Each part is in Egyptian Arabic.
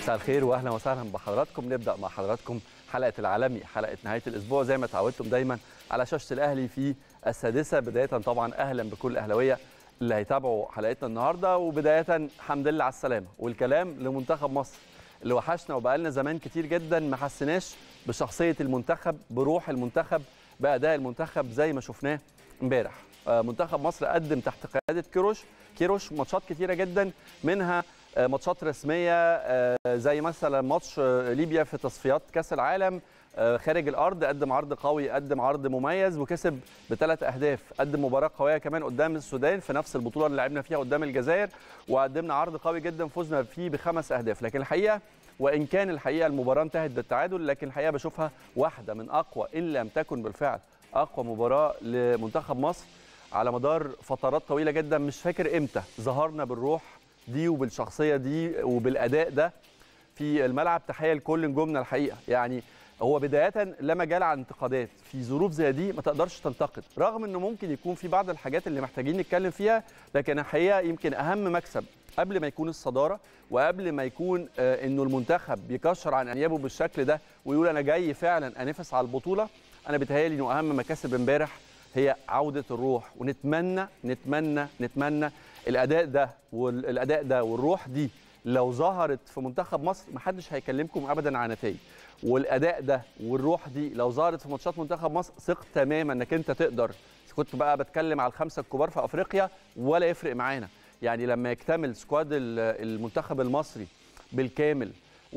مساء الخير واهلا وسهلا بحضراتكم نبدا مع حضراتكم حلقه العالمي حلقه نهايه الاسبوع زي ما تعودتم دايما على شاشه الاهلي في السادسه بدايه طبعا اهلا بكل اهلاويه اللي هيتابعوا حلقتنا النهارده وبدايه الحمد لله على السلامه والكلام لمنتخب مصر اللي وحشنا وبقالنا زمان كتير جدا ما حسيناش بشخصيه المنتخب بروح المنتخب باداء المنتخب زي ما شفناه امبارح منتخب مصر قدم تحت قياده كيروش كيروش ماتشات كتيره جدا منها ماتشات رسميه زي مثلا ماتش ليبيا في تصفيات كاس العالم خارج الارض قدم عرض قوي قدم عرض مميز وكسب بثلاث اهداف قدم مباراه قويه كمان قدام السودان في نفس البطوله اللي لعبنا فيها قدام الجزائر وقدمنا عرض قوي جدا فزنا فيه بخمس اهداف لكن الحقيقه وان كان الحقيقه المباراه انتهت بالتعادل لكن الحقيقه بشوفها واحده من اقوى ان لم تكن بالفعل اقوى مباراه لمنتخب مصر على مدار فترات طويله جدا مش فاكر امتى ظهرنا بالروح دي وبالشخصيه دي وبالاداء ده في الملعب تحيه لكل نجومنا الحقيقه يعني هو بدايه لا مجال على انتقادات في ظروف زي دي ما تقدرش تنتقد رغم انه ممكن يكون في بعض الحاجات اللي محتاجين نتكلم فيها لكن الحقيقه يمكن اهم مكسب قبل ما يكون الصداره وقبل ما يكون انه المنتخب بيكشر عن انيابه بالشكل ده ويقول انا جاي فعلا انافس على البطوله انا بيتهيألي انه اهم مكاسب امبارح هي عوده الروح ونتمنى نتمنى نتمنى الاداء ده والاداء ده والروح دي لو ظهرت في منتخب مصر محدش هيكلمكم ابدا عن نتائج والاداء ده والروح دي لو ظهرت في ماتشات منتخب مصر ثق تماما انك انت تقدر كنت بقى بتكلم على الخمسه الكبار في افريقيا ولا يفرق معانا يعني لما يكتمل سكواد المنتخب المصري بالكامل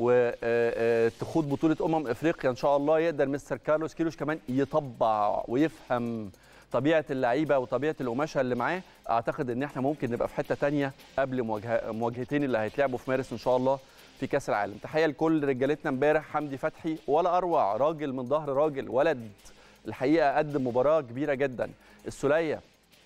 وتخوض بطوله امم افريقيا ان شاء الله يقدر مستر كارلوس كيروش كمان يطبع ويفهم طبيعه اللعيبه وطبيعه القماشه اللي معاه اعتقد ان احنا ممكن نبقى في حته ثانيه قبل مواجهه مواجهتين اللي هيتلعبوا في مارس ان شاء الله في كاس العالم تحيه لكل رجالتنا امبارح حمدي فتحي ولا اروع راجل من ظهر راجل ولد الحقيقه قدم مباراه كبيره جدا السوليه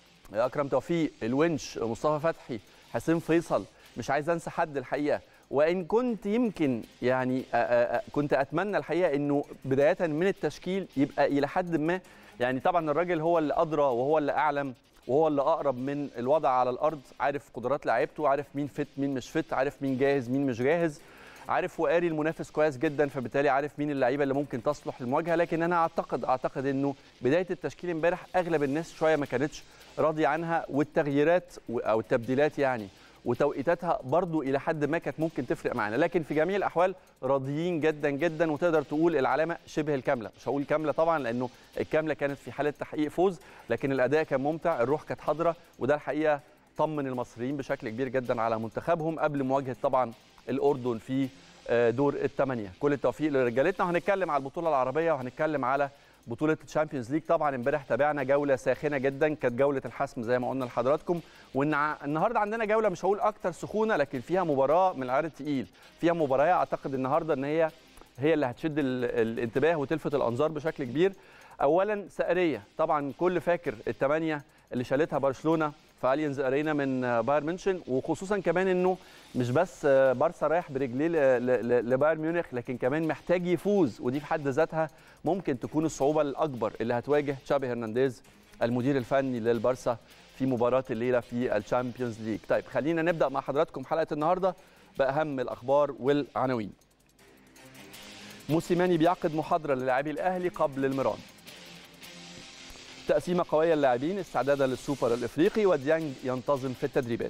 اكرم توفيق الونش مصطفى فتحي حسين فيصل مش عايز انسى حد الحقيقه وان كنت يمكن يعني كنت اتمنى الحقيقه انه بدايه من التشكيل يبقى الى حد ما يعني طبعا الراجل هو اللي ادرى وهو اللي اعلم وهو اللي اقرب من الوضع على الارض عارف قدرات لعيبته عارف مين فت مين مش فت عارف مين جاهز مين مش جاهز عارف وقاري المنافس كويس جدا فبالتالي عارف مين اللعيبه اللي ممكن تصلح للمواجهه لكن انا اعتقد اعتقد انه بدايه التشكيل امبارح اغلب الناس شويه ما كانتش راضيه عنها والتغييرات او التبديلات يعني وتوقيتاتها برضو الى حد ما كانت ممكن تفرق معانا لكن في جميع الاحوال راضيين جدا جدا وتقدر تقول العلامه شبه الكامله مش هقول كامله طبعا لانه الكامله كانت في حاله تحقيق فوز لكن الاداء كان ممتع الروح كانت حاضره وده الحقيقه طمن المصريين بشكل كبير جدا على منتخبهم قبل مواجهه طبعا الاردن في دور الثمانيه كل التوفيق لرجالتنا وهنتكلم على البطوله العربيه وهنتكلم على بطولة الشامبيونز ليج طبعا امبارح تابعنا جولة ساخنة جدا كانت جولة الحسم زي ما قلنا لحضراتكم وان النهارده عندنا جولة مش هقول أكتر سخونة لكن فيها مباراة من العيار التقيل فيها مباراة أعتقد النهارده إن هي هي اللي هتشد الانتباه وتلفت الأنظار بشكل كبير أولا سقرية طبعا كل فاكر الثمانية اللي شالتها برشلونة في الينز ارينا من بايرن ميونشن وخصوصا كمان انه مش بس بارسا رايح برجليه لبايرن ميونخ لكن كمان محتاج يفوز ودي في حد ذاتها ممكن تكون الصعوبه الاكبر اللي هتواجه تشابي هرنانديز المدير الفني للبارسا في مباراه الليله في الشامبيونز ليج طيب خلينا نبدا مع حضراتكم حلقه النهارده باهم الاخبار والعناوين موسيماني بيعقد محاضره للاعبي الاهلي قبل المران تقسيمه قويه للاعبين استعدادا للسوبر الافريقي وديانج ينتظم في التدريبات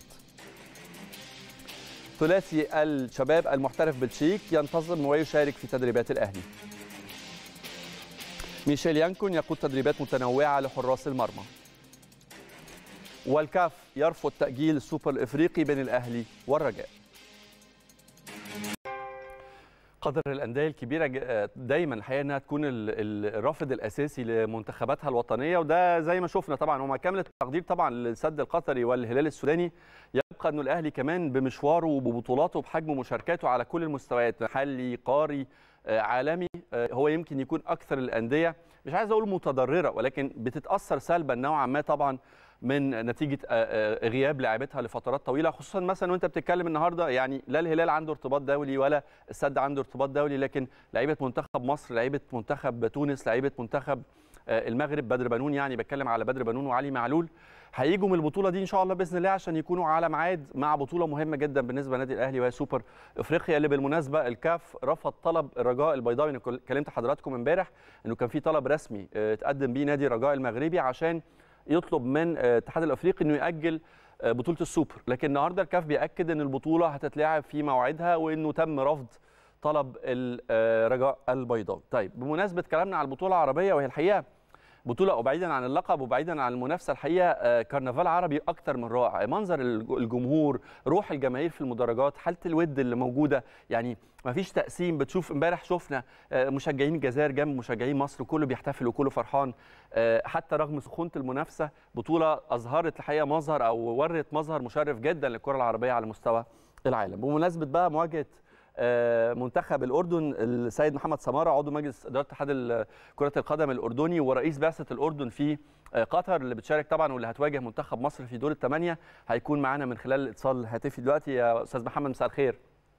ثلاثي الشباب المحترف بالتشيك ينتظم ويشارك في تدريبات الاهلي ميشيل يانكون يقود تدريبات متنوعه لحراس المرمى والكاف يرفض تاجيل السوبر الافريقي بين الاهلي والرجاء قدر الانديه الكبيره دايما الحقيقه انها تكون الرافد الاساسي لمنتخباتها الوطنيه وده زي ما شفنا طبعا ومع كامل التقدير طبعا للسد القطري والهلال السوداني يبقى انه الاهلي كمان بمشواره وببطولاته وبحجم مشاركاته على كل المستويات محلي قاري عالمي هو يمكن يكون اكثر الانديه مش عايز اقول متضرره ولكن بتتاثر سلبا نوعا ما طبعا من نتيجه غياب لاعبتها لفترات طويله خصوصا مثلا وانت بتتكلم النهارده يعني لا الهلال عنده ارتباط دولي ولا السد عنده ارتباط دولي لكن لعيبه منتخب مصر لعيبه منتخب تونس لعيبه منتخب المغرب بدر بنون يعني بتكلم على بدر بنون وعلي معلول هيجوا من البطوله دي ان شاء الله باذن الله عشان يكونوا على ميعاد مع بطوله مهمه جدا بالنسبه للنادي الاهلي وهي سوبر افريقيا اللي بالمناسبه الكاف رفض طلب الرجاء البيضاوي انا كلمت حضراتكم امبارح انه كان في طلب رسمي اتقدم بيه نادي الرجاء المغربي عشان يطلب من الاتحاد الافريقي انه ياجل بطوله السوبر لكن النهارده الكاف بياكد ان البطوله هتتلعب في موعدها وانه تم رفض طلب الرجاء البيضاوي طيب بمناسبه كلامنا على البطوله العربيه وهي الحقيقه بطوله وبعيدا عن اللقب وبعيدا عن المنافسه الحقيقه كرنفال عربي اكتر من رائع منظر الجمهور روح الجماهير في المدرجات حاله الود اللي موجوده يعني ما فيش تقسيم بتشوف امبارح شفنا مشجعين الجزائر جنب مشجعين مصر كله بيحتفل وكله فرحان حتى رغم سخونه المنافسه بطوله اظهرت الحقيقه مظهر او ورت مظهر مشرف جدا للكره العربيه على مستوى العالم بمناسبه بقى مواجهه منتخب الاردن السيد محمد سماره عضو مجلس اداره اتحاد كره القدم الاردني ورئيس بعثه الاردن في قطر اللي بتشارك طبعا واللي هتواجه منتخب مصر في دور الثمانيه هيكون معانا من خلال الاتصال الهاتفي دلوقتي يا استاذ محمد مساء الخير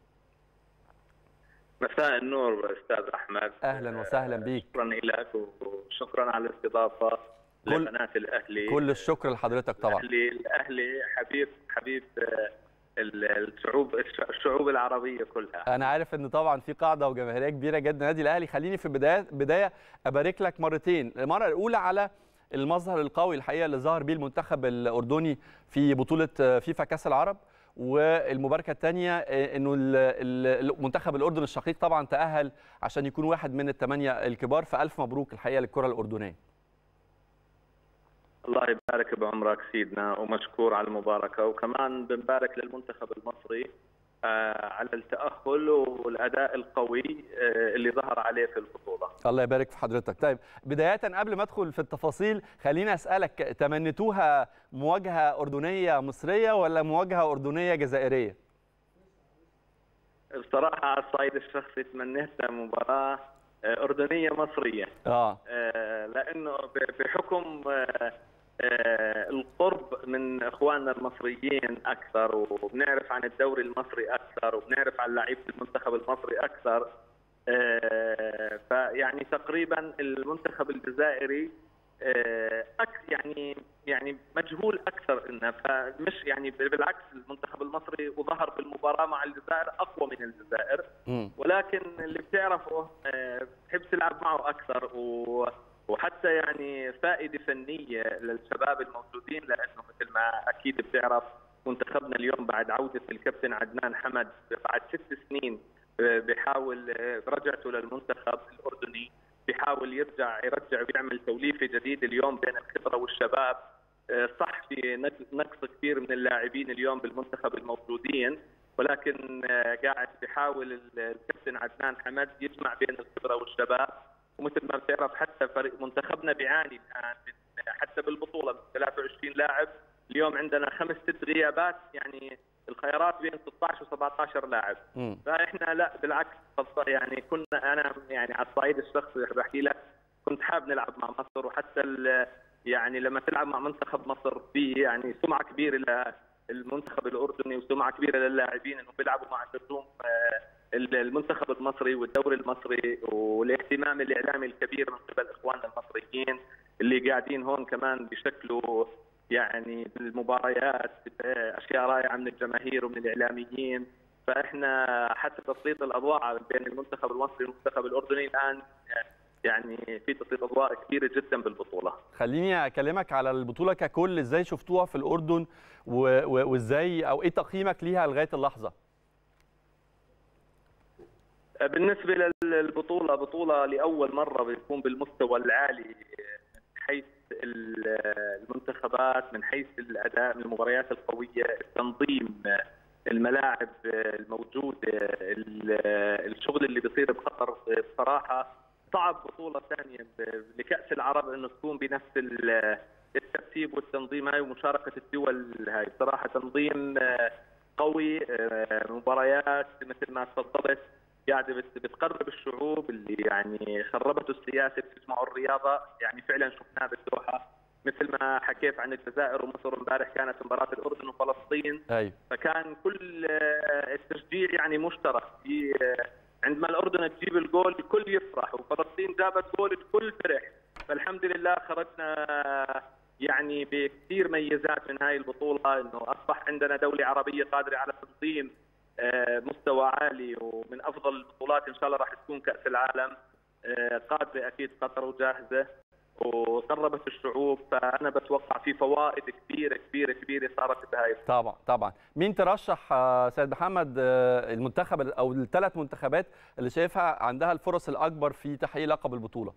مساء النور استاذ احمد اهلا وسهلا بيك شكرا لك وشكرا على الاستضافه لقناه الاهلي كل الشكر لحضرتك طبعا الاهلي الاهلي حبيب حبيب الشعوب الشعوب العربيه كلها انا عارف ان طبعا في قاعده وجماهيريه كبيره جدا النادي الاهلي خليني في البدايه بدايه ابارك لك مرتين المره الاولى على المظهر القوي الحقيقه اللي ظهر بيه المنتخب الاردني في بطوله فيفا كاس العرب والمباركه الثانيه انه المنتخب الاردن الشقيق طبعا تاهل عشان يكون واحد من الثمانيه الكبار فالف مبروك الحقيقه للكره الاردنيه الله يبارك بعمرك سيدنا ومشكور على المباركه وكمان بنبارك للمنتخب المصري على التاهل والاداء القوي اللي ظهر عليه في البطوله. الله يبارك في حضرتك. طيب بدايه قبل ما ادخل في التفاصيل خليني اسالك تمنيتوها مواجهه اردنيه مصريه ولا مواجهه اردنيه جزائريه؟ بصراحه على الصعيد الشخصي تمنيتها مباراه اردنيه مصريه. اه لانه بحكم القرب من اخواننا المصريين اكثر وبنعرف عن الدوري المصري اكثر وبنعرف عن لعيبه المنتخب المصري اكثر فيعني تقريبا المنتخب الجزائري يعني يعني مجهول اكثر انه فمش يعني بالعكس المنتخب المصري وظهر بالمباراه مع الجزائر اقوى من الجزائر ولكن اللي بتعرفه بتحب تلعب معه اكثر و وحتى يعني فائده فنيه للشباب الموجودين لانه مثل ما اكيد بتعرف منتخبنا اليوم بعد عوده الكابتن عدنان حمد بعد ست سنين بيحاول رجعته للمنتخب الاردني بيحاول يرجع يرجع ويعمل توليفه جديده اليوم بين الخبره والشباب صح في نقص كثير من اللاعبين اليوم بالمنتخب الموجودين ولكن قاعد بيحاول الكابتن عدنان حمد يجمع بين الخبره والشباب ومثل ما بتعرف حتى فريق منتخبنا بيعاني الان من حتى بالبطوله من 23 لاعب اليوم عندنا خمس ست غيابات يعني الخيارات بين 16 و17 لاعب م. فاحنا لا بالعكس يعني كنا انا يعني على الصعيد الشخصي بحكي لك كنت حاب نلعب مع مصر وحتى يعني لما تلعب مع منتخب مصر في يعني سمعه كبيره للمنتخب الاردني وسمعه كبيره للاعبين انه بيلعبوا مع اللزوم المنتخب المصري والدوري المصري والاهتمام الاعلامي الكبير من قبل اخواننا المصريين اللي قاعدين هون كمان بيشكلوا يعني بالمباريات اشياء رائعه من الجماهير ومن الاعلاميين فاحنا حتى تسليط الاضواء بين المنتخب المصري والمنتخب الاردني الان يعني في تسليط اضواء كبيره جدا بالبطوله. خليني اكلمك على البطوله ككل ازاي شفتوها في الاردن وازاي او ايه تقييمك ليها لغايه اللحظه؟ بالنسبه للبطوله بطوله لاول مره بتكون بالمستوى العالي من حيث المنتخبات من حيث الاداء من المباريات القويه التنظيم الملاعب الموجوده الشغل اللي بيصير بقطر بصراحه صعب بطوله ثانيه لكاس العرب انه تكون بنفس الترتيب والتنظيم هاي ومشاركه الدول هاي بصراحه تنظيم قوي مباريات مثل ما تفضلت قاعده بتقرب الشعوب اللي يعني خربته السياسه بتجمعوا الرياضه يعني فعلا شفناها بالدوحه مثل ما حكيت عن الجزائر ومصر امبارح كانت مباراه الاردن وفلسطين أيوة. فكان كل التشجيع يعني مشترك في عندما الاردن تجيب الجول الكل يفرح وفلسطين جابت جول الكل فرح فالحمد لله خرجنا يعني بكثير ميزات من هاي البطوله انه اصبح عندنا دوله عربيه قادره على تنظيم آه، مستوى عالي ومن افضل البطولات ان شاء الله راح تكون كاس العالم آه، قادره اكيد قطر وجاهزه وقربت الشعوب فانا بتوقع في فوائد كبيره كبيره كبيره صارت بهاي طبعا طبعا مين ترشح آه، سيد محمد آه، المنتخب او الثلاث منتخبات اللي شايفها عندها الفرص الاكبر في تحقيق لقب البطوله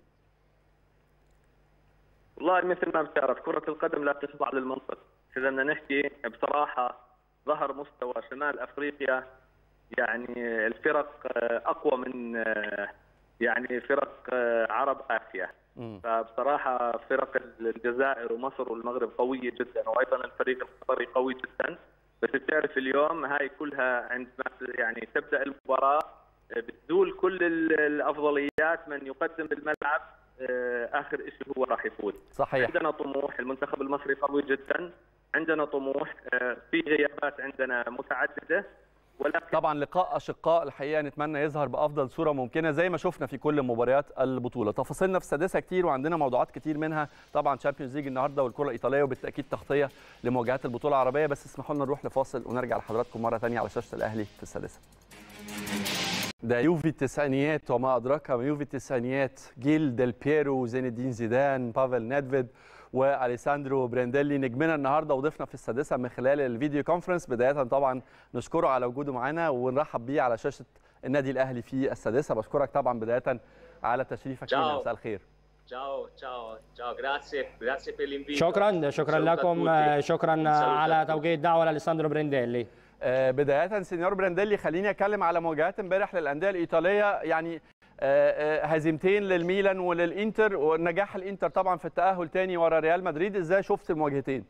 والله مثل ما بتعرف كرة القدم لا تخضع للمنطق، إذا بدنا نحكي بصراحة ظهر مستوى شمال أفريقيا يعني الفرق آه، أقوى من آه، يعني فرق آه، عرب آسيا، مم. فبصراحة فرق الجزائر ومصر والمغرب قوية جدا وأيضا الفريق القطري قوي جدا، بس بتعرف اليوم هاي كلها عندما يعني تبدأ المباراة آه، بتزول كل ال- الأفضليات من يقدم بالملعب آه، آخر شيء هو راح يفوز. صحيح عندنا طموح المنتخب المصري قوي جدا عندنا طموح آه، في غيابات عندنا متعدده ولكن طبعا لقاء اشقاء الحقيقه نتمنى يظهر بافضل صوره ممكنه زي ما شفنا في كل مباريات البطوله تفاصيلنا في السادسه كتير وعندنا موضوعات كتير منها طبعا تشامبيونز ليج النهارده والكره الايطاليه وبالتاكيد تغطيه لمواجهات البطوله العربيه بس اسمحوا لنا نروح لفاصل ونرجع لحضراتكم مره ثانيه على شاشه الاهلي في السادسه ده يوفي التسعينيات وما ادراك ما يوفي التسعينيات جيل ديل بيرو زين الدين زيدان بافل نيدفيد واليساندرو برانديلي نجمنا النهارده وضيفنا في السادسه من خلال الفيديو كونفرنس بدايه طبعا نشكره على وجوده معانا ونرحب بيه على شاشه النادي الاهلي في السادسه بشكرك طبعا بدايه على تشريفك لنا Ciao. مساء الخير Ciao, ciao, ciao, grazie, grazie per l'invito. شكرا شكرا Un saluto a لكم tutti. شكرا Un saluto على a tutti. توجيه الدعوه لاليساندرو برينديلي آه، بدايه سينيور برانديلي خليني اتكلم على مواجهات امبارح للانديه الايطاليه يعني آه، آه، هزيمتين للميلان وللانتر ونجاح الانتر طبعا في التاهل تاني ورا ريال مدريد ازاي شفت المواجهتين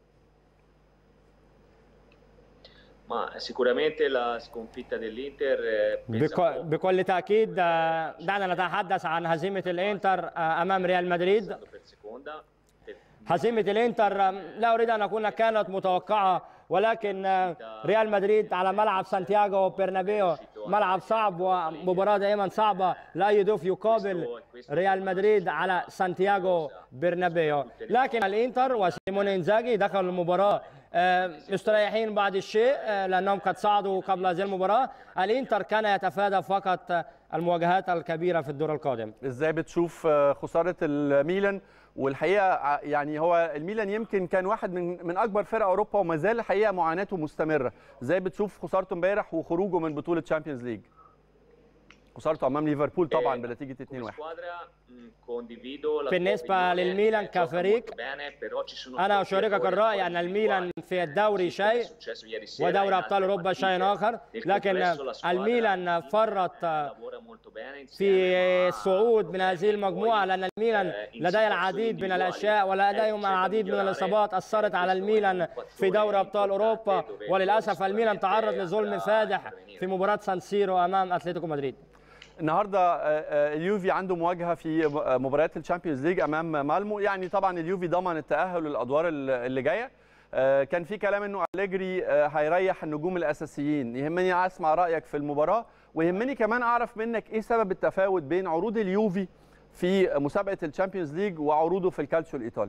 Ma sicuramente la sconfitta dell'Inter eh, pesa بك- poco, بكل تاكيد آه، دعنا نتحدث عن هزيمه الانتر آه، امام ريال مدريد passando per seconda. per- هزيمه الانتر آه، لا اريد ان اكون كانت متوقعه ولكن آه، ريال مدريد على ملعب سانتياغو برنابيو ملعب صعب ومباراه دائما صعبه لا يضيف يقابل ريال مدريد على سانتياغو برنابيو لكن الانتر وسيمون انزاجي دخلوا المباراه آه، مستريحين بعض الشيء آه، لانهم قد صعدوا قبل هذه المباراه الانتر كان يتفادى فقط آه، المواجهات الكبيره في الدور القادم ازاي بتشوف آه، خساره الميلان والحقيقه ع- يعني هو الميلان يمكن كان واحد من من اكبر فرق اوروبا وما زال الحقيقه معاناته مستمره ازاي بتشوف خسارته امبارح وخروجه من بطوله تشامبيونز ليج خسارته امام ليفربول طبعا بنتيجه 2-1 Come squadra mh, condivido la tua بالنسبة opinione, للميلان eh, gioca كفريق، molto bene, però ci sono انا troppi اشاركك errori الراي poi ان الميلان individuali. في الدوري Sì, come è شيء successo ieri sera ودوري in ابطال altre اوروبا شيء partite. اخر Nel لكن complesso la squadra الميلان eh, فرط lavora molto bene insieme, في ma الصعود من هذه poi, المجموعه لان الميلان eh, in لديه situazioni العديد من individuali, الاشياء ولديهم eh, العديد c'è من da الاصابات migliorare. اثرت على Questo è الميلان un في fattore دوري ابطال اوروبا importante dove وللاسف الميلان sicuramente تعرض لظلم andrà a فادح intervenire. في مباراه سان سيرو امام اتلتيكو مدريد النهارده آه، آه، اليوفي عنده مواجهه في م- آه، مباريات الشامبيونز ليج امام مالمو يعني طبعا اليوفي ضمن التاهل للادوار ال- اللي جايه آه، كان في كلام انه أليجري آه، هيريح النجوم الاساسيين يهمني اسمع رايك في المباراه ويهمني كمان اعرف منك ايه سبب التفاوت بين عروض اليوفي في مسابقه الشامبيونز ليج وعروضه في الكالتشيو الايطالي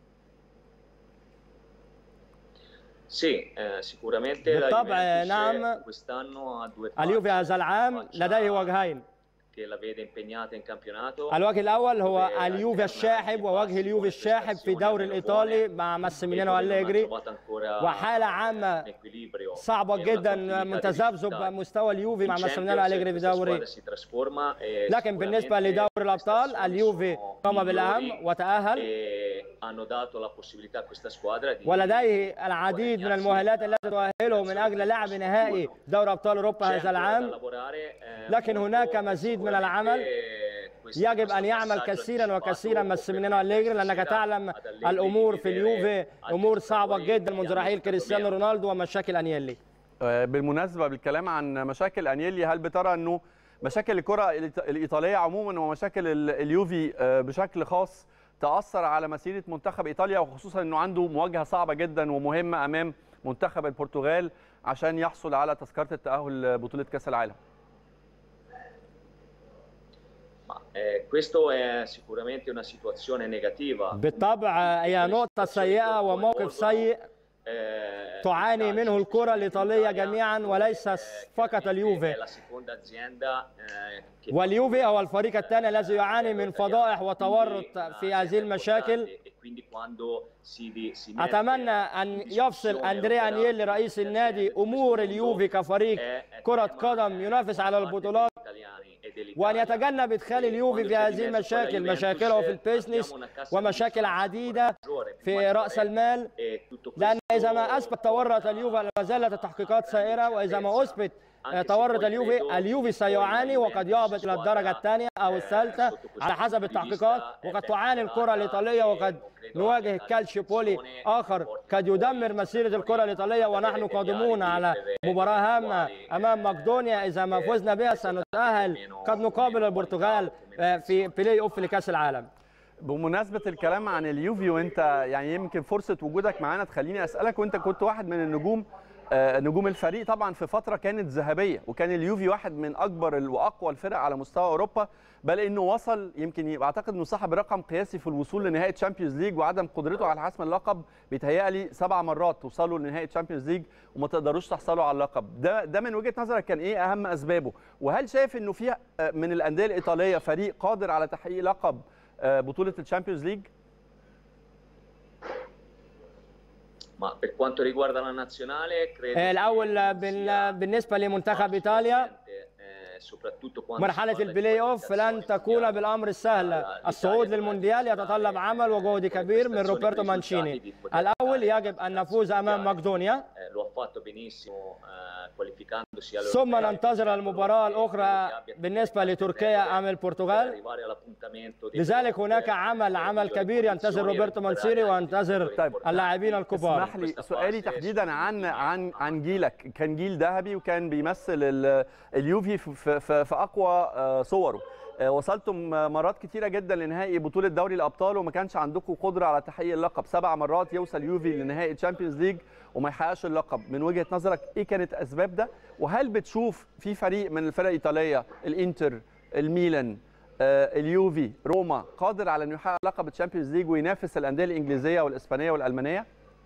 Sì, eh, sicuramente la بالطبع، Juventus نعم. eh, quest'anno ha due اليوفي facce. هذا العام Faccia لديه وجهين che la vede impegnata in campionato الوجه الاول هو dove اليوفي alterna الشاحب i ووجه passi اليوفي con le الشاحب في prestazioni الدوري a meno الايطالي buone, مع e ماسيميليانو dove non ha أليجري trovato ancora وحاله عامه un equilibrio صعبه e una جدا continuità من di تذبذب risultati. مستوى اليوفي مع In ماسيميليانو Champions أليجري في questa دوري squadra si trasforma e لكن بالنسبه sicuramente لدوري le الابطال prestazioni اليوفي sono قام بالاهم migliori وتاهل e hanno dato la possibilità a questa squadra di ولديه العديد من المؤهلات التي تؤهله من اجل لعب نهائي دوري ابطال اوروبا C'è هذا ancora da العام lavorare, eh, لكن molto هناك مزيد من العمل sicuramente questo- يجب questo ان يعمل passaggio كثيرا وكثيرا anticipato ماسيميليانو per أليجري لانك stasera تعلم ad Allegri الامور di في vedere اليوفي altri امور صعبه giocatori جدا che منذ hanno رحيل fatto كريستيانو bene. رونالدو ومشاكل انيلي آه، بالمناسبه بالكلام عن مشاكل انيلي هل بترى انه مشاكل الكره الإيط- الايطاليه عموما ومشاكل ال- اليوفي آه، بشكل خاص تاثر على مسيره منتخب ايطاليا وخصوصا انه عنده مواجهه صعبه جدا ومهمه امام منتخب البرتغال عشان يحصل على تذكره التاهل لبطوله كاس العالم Ma eh, questo è sicuramente una situazione negativa. بالطبع هي نقطة سيئة وموقف سيء Eh, تعاني il calcio, منه الكرة الإيطالية l'Italia, جميعا وليس eh, فقط chiaramente اليوفي È la seconda azienda eh, che واليوفي هو الفريق الثاني الذي يعاني من فضائح وتورط Quindi, في una هذه azienda المشاكل importante e quindi quando si di- si mette أتمنى أن in يفصل discussione أندريا l'operato أنيلي رئيس delle النادي aziende, أمور questo اليوفي كفريق è- è كرة tema, قدم eh, ينافس على da parte البطولات degli italiani e dell'Italia. وأن يتجنب إدخال اليوفي في هذه المشاكل مشاكله في البيزنس ومشاكل عديدة في رأس المال لأن إذا ما أثبت تورط اليوفي ما زالت التحقيقات سائرة وإذا ما أثبت تورط اليوفي اليوفي سيعاني وقد يهبط إلى الدرجة الثانية أو الثالثة على حسب التحقيقات وقد تعاني الكرة الإيطالية وقد نواجه كالشيبولي آخر قد يدمر مسيرة الكرة الإيطالية ونحن قادمون على مباراة هامة أمام مقدونيا إذا ما فزنا بها سنتأهل قد نقابل البرتغال في بلاي أوف لكأس العالم بمناسبة الكلام عن اليوفي وانت يعني يمكن فرصة وجودك معانا تخليني اسألك وانت كنت واحد من النجوم آه، نجوم الفريق طبعا في فترة كانت ذهبية وكان اليوفي واحد من اكبر ال- واقوى الفرق على مستوى اوروبا بل انه وصل يمكن يبقى اعتقد انه صاحب رقم قياسي في الوصول لنهائي تشامبيونز ليج وعدم قدرته على حسم اللقب بيتهيألي سبع مرات توصلوا لنهائي تشامبيونز ليج وما تقدروش تحصلوا على اللقب ده ده من وجهة نظرك كان ايه اهم اسبابه وهل شايف انه في آه، من الاندية الايطالية فريق قادر على تحقيق لقب آه، بطولة الشامبيونز ليج Ma per quanto riguarda la nazionale, credo آه، che الأول بال- بالنسبة لمنتخب إيطاليا eh, soprattutto quando si مرحلة parla di البلاي أوف لن تكون بالأمر السهل الصعود للمونديال يتطلب عمل وجهد كبير من روبرتو مانشيني الأول يجب أن نفوز أمام مقدونيا Eh, lo ha fatto benissimo eh, qualificandosi alle ثم europee. ننتظر المباراة الأخرى بالنسبة لتركيا أمام per البرتغال arrivare all'appuntamento dei لذلك هناك عمل عمل كبير ينتظر روبرتو مانسيري وينتظر طيب. اللاعبين الكبار اسمح لي سؤالي تحديدا عن عن عن جيلك كان جيل ذهبي وكان بيمثل ال- اليوفي في, في, في في اقوى آه، صوره آه، وصلتم مرات كتيرة جدا لنهائي بطولة دوري الأبطال وما كانش عندكم قدرة على تحقيق اللقب سبع مرات يوصل يوفي لنهائي تشامبيونز ليج وما يحققش اللقب من وجهة نظرك إيه كانت أسباب ده وهل بتشوف في فريق من الفرق الإيطالية الإنتر الميلان آه، اليوفي روما قادر على انه يحقق لقب الشامبيونز ليج وينافس الانديه الانجليزيه والاسبانيه والالمانيه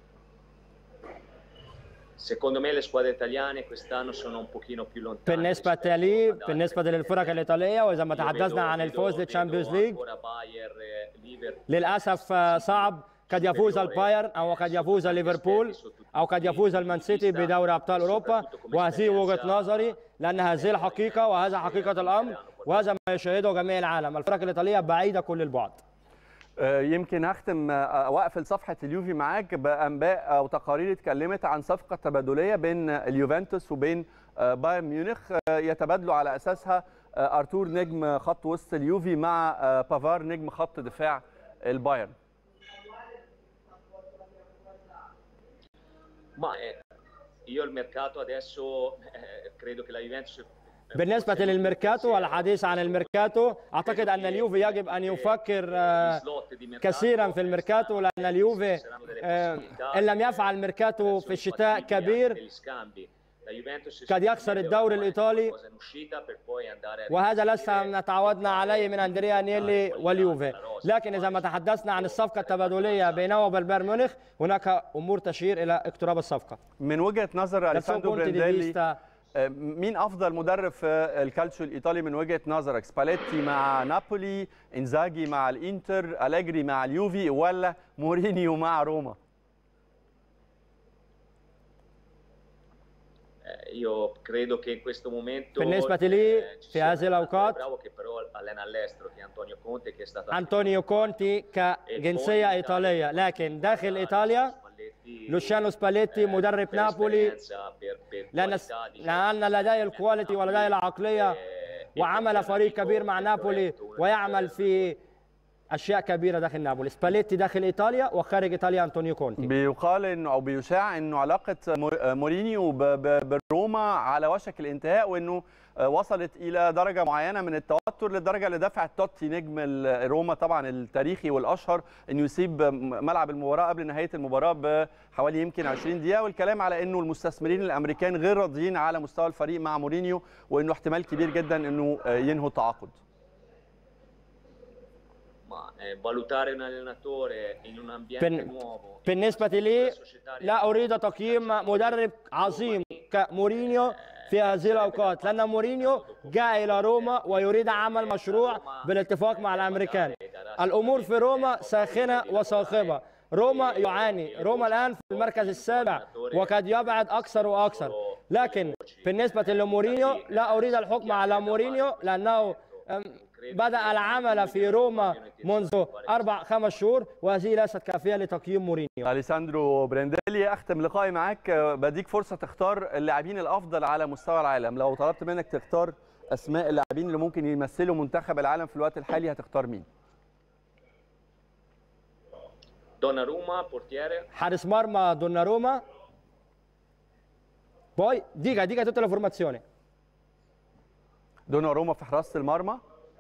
Secondo me le squadre italiane quest'anno sono un pochino più lontane. بالنسبة rispetto لي ad altre. بالنسبة للفرق الإيطالية وإذا ما Io تحدثنا vedo- عن vedo- الفوز vedo للتشامبيونز ليج ancora Bayern, eh, Liverpool, للأسف آه، صعب قد يفوز البايرن أو قد يفوز ليفربول أو قد يفوز المان سيتي بدوري أبطال أوروبا وهذه وجهة نظري لأن هذه الحقيقة وهذا حقيقة الأمر وهذا ما يشاهده جميع العالم الفرق الإيطالية بعيدة كل البعد آه، يمكن هختم آه، واقفل صفحه اليوفي معاك بانباء او تقارير اتكلمت عن صفقه تبادليه بين اليوفنتوس وبين آه، بايرن ميونخ آه، يتبادلوا على اساسها آه، ارتور نجم خط وسط اليوفي مع آه، بافار نجم خط دفاع البايرن Ma eh, io il mercato adesso eh, credo che la Juventus بالنسبة للميركاتو والحديث عن الميركاتو أعتقد أن اليوفي يجب أن يفكر آه، كثيرا في الميركاتو لأن اليوفي آه، إن لم يفعل ميركاتو في الشتاء كبير قد يخسر الدوري الإيطالي وهذا لسه تعودنا عليه من أندريا نيلي واليوفي لكن إذا ما تحدثنا عن الصفقة التبادلية بينه وبين بايرن ميونخ هناك أمور تشير إلى اقتراب الصفقة من وجهه نظر Da suo اليساندرو punto di برينديلي vista آه، مين افضل مدرب في الكالتشيو الايطالي من وجهه نظرك سباليتي مع نابولي انزاجي مع الانتر اليجري مع اليوفي ولا مورينيو مع روما Io credo che in questo momento بالنسبة لي eh, ci في sia هذه un الأوقات bravo che però allena all'estero che è Antonio Conte che è stato أنطونيو كونتي كجنسية إيطالية لكن داخل إيطاليا لوشانو سباليتي مدرب نابولي لأن لأن لديه الكواليتي ولديه العقلية وعمل فريق كبير مع نابولي ويعمل في أشياء كبيرة داخل نابولي سباليتي داخل إيطاليا وخارج إيطاليا أنطونيو كونتي بيقال انه او بيشاع انه علاقه مور- مورينيو ب- ب- بروما على وشك الانتهاء وانه وصلت الى درجه معينه من التوتر للدرجه اللي دفعت توتي نجم ال- روما طبعا التاريخي والاشهر انه يسيب ملعب المباراه قبل نهايه المباراه بحوالي يمكن 20 دقيقه والكلام على انه المستثمرين الامريكان غير راضيين على مستوى الفريق مع مورينيو وانه احتمال كبير جدا انه ينهوا التعاقد Ma eh, valutare un allenatore in un ambiente Per- nuovo, بالنسبة in لي una società لا أريد تقييم مدرب عظيم كمورينيو في هذه الأوقات لأن مورينيو جاء إلى روما ويريد عمل مشروع بالاتفاق مع الأمريكان الأمور في روما ساخنة وصاخبة روما يعاني روما الآن في المركز السابع وقد يبعد أكثر وأكثر لكن بالنسبة لمورينيو لا أريد الحكم على مورينيو لأنه أم، بدأ العمل في روما منذ أربع خمس شهور وهذه ليست كافية لتقييم مورينيو اليساندرو برينديلي اختم لقائي معاك آه، بديك فرصه تختار اللاعبين الافضل على مستوى العالم لو طلبت منك تختار اسماء اللاعبين اللي ممكن يمثلوا منتخب العالم في الوقت الحالي هتختار مين Donnarumma, portiere, حارس مرمى دوناروما poi dica dica tutta la formazione دوناروما في حراسه المرمى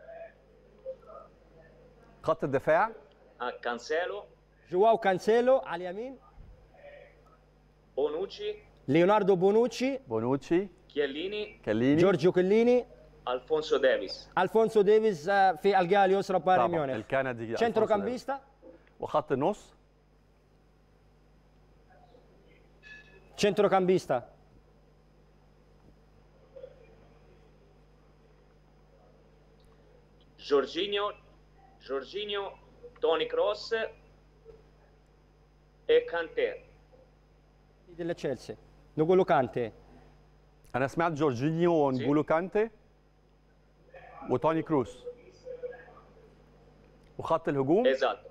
خط الدفاع a Cancelo, جواو كانسيلو على اليمين Bonucci, ليوناردو بونوتشي بونوتشي Chiellini, كاليني جورجيو كليني Alfonso Davis. الفونسو ديفيز آه، في الجهه اليسرى بايرن طبعا ميونخ الكندي سنترو ألفونسو ديفيز. كامبيستا وخط النص سنترو كامبيستا Jorginho, Jorginho, Tony Cross e Kanté. del Chelsea نقولوا كانتي انا سمعت جورجينيو ونجولو كانتي وتوني كروس وخط الهجوم Esatto.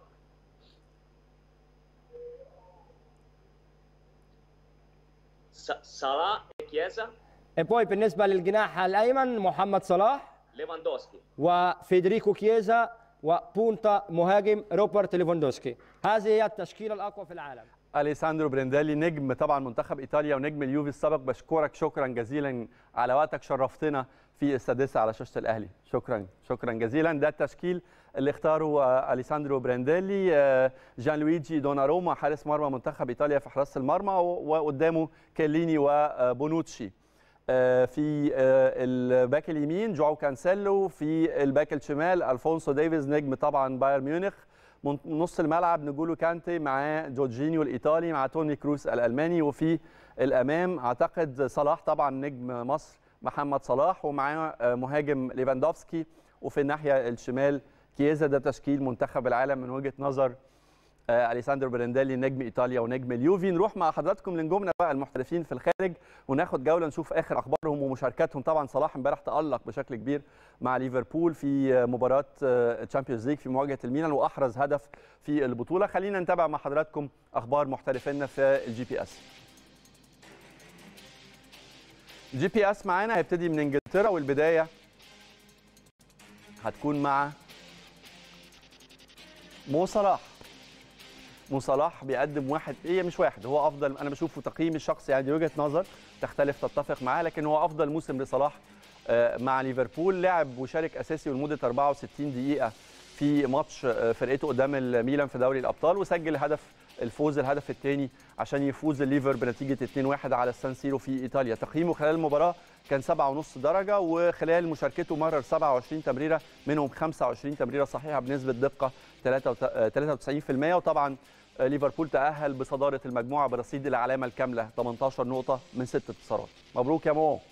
Sa- Salah e Chiesa, e poi بالنسبه للجناح الايمن محمد صلاح Lewandowski. وفيدريكو كييزا وبونتا مهاجم روبرت ليفاندوسكي هذه هي التشكيله الاقوى في العالم اليساندرو بريندالي نجم طبعا منتخب ايطاليا ونجم اليوفي السابق بشكرك شكرا جزيلا على وقتك شرفتنا في السادسه على شاشه الاهلي شكرا شكرا جزيلا ده التشكيل اللي اختاره آه، اليساندرو بريندالي آه، جان لويجي دوناروما حارس مرمى منتخب ايطاليا في حراسه المرمى و- وقدامه كيليني وبونوتشي آه، في آه، الباك اليمين جواو كانسيلو في الباك الشمال الفونسو ديفيز نجم طبعا بايرن ميونخ من نص الملعب نجولو كانتي مع جورجينيو الايطالي مع توني كروس الالماني وفي الامام اعتقد صلاح طبعا نجم مصر محمد صلاح ومعاه آه، مهاجم ليفاندوفسكي وفي الناحيه الشمال كييزا ده تشكيل منتخب العالم من وجهه نظر آه، اليساندرو بريندالي نجم ايطاليا ونجم اليوفي نروح مع حضراتكم لنجومنا بقى المحترفين في الخارج وناخد جوله نشوف اخر اخبارهم ومشاركاتهم طبعا صلاح امبارح تالق بشكل كبير مع ليفربول في آه، مباراه تشامبيونز ليج في مواجهه الميلان واحرز هدف في البطوله خلينا نتابع مع حضراتكم اخبار محترفينا في الجي بي اس الجي بي اس معانا هيبتدي من انجلترا والبدايه هتكون مع مو صلاح مو صلاح بيقدم واحد هي مش واحد هو افضل انا بشوفه تقييمي الشخصي يعني دي وجهه نظر تختلف تتفق معاه لكن هو افضل موسم لصلاح آه، مع ليفربول لعب وشارك اساسي لمده 64 دقيقه في ماتش آه، فرقته قدام الميلان في دوري الابطال وسجل هدف الفوز الهدف الثاني عشان يفوز الليفر بنتيجه 2-1 على السان سيرو في ايطاليا تقييمه خلال المباراه كان 7.5 درجه وخلال مشاركته مرر 27 تمريره منهم 25 تمريره صحيحه بنسبه دقه 93% وطبعا ليفربول تأهل بصدارة المجموعة برصيد العلامة الكاملة 18 نقطة من ست انتصارات مبروك يا مو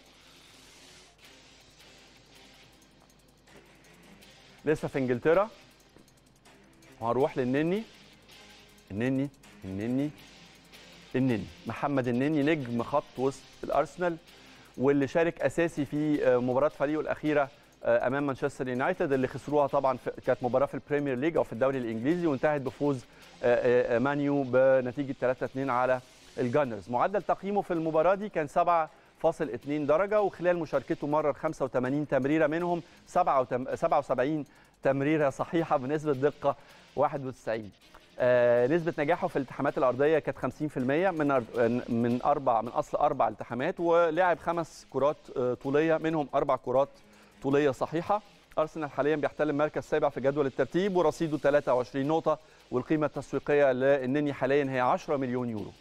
لسه في انجلترا وهنروح للنني النني النني النني محمد النني نجم خط وسط الارسنال واللي شارك اساسي في آه، مباراه فريقه الاخيره آه، امام مانشستر يونايتد اللي خسروها طبعا في كانت مباراه في البريمير ليج او في الدوري الانجليزي وانتهت بفوز آه، آه، مانيو بنتيجه 3-2 على الجانرز معدل تقييمه في المباراه دي كان 7.2 درجه وخلال مشاركته مرر 85 تمريره منهم 77 تمريره صحيحه بنسبه دقه 91 آه، نسبة نجاحه في الالتحامات الأرضية كانت 50% من أر- من أربع من أصل أربع التحامات ولعب خمس كرات آه، طولية منهم أربع كرات طولية صحيحة أرسنال حاليا بيحتل المركز السابع في جدول الترتيب ورصيده 23 نقطة والقيمة التسويقية للنني حاليا هي 10 مليون يورو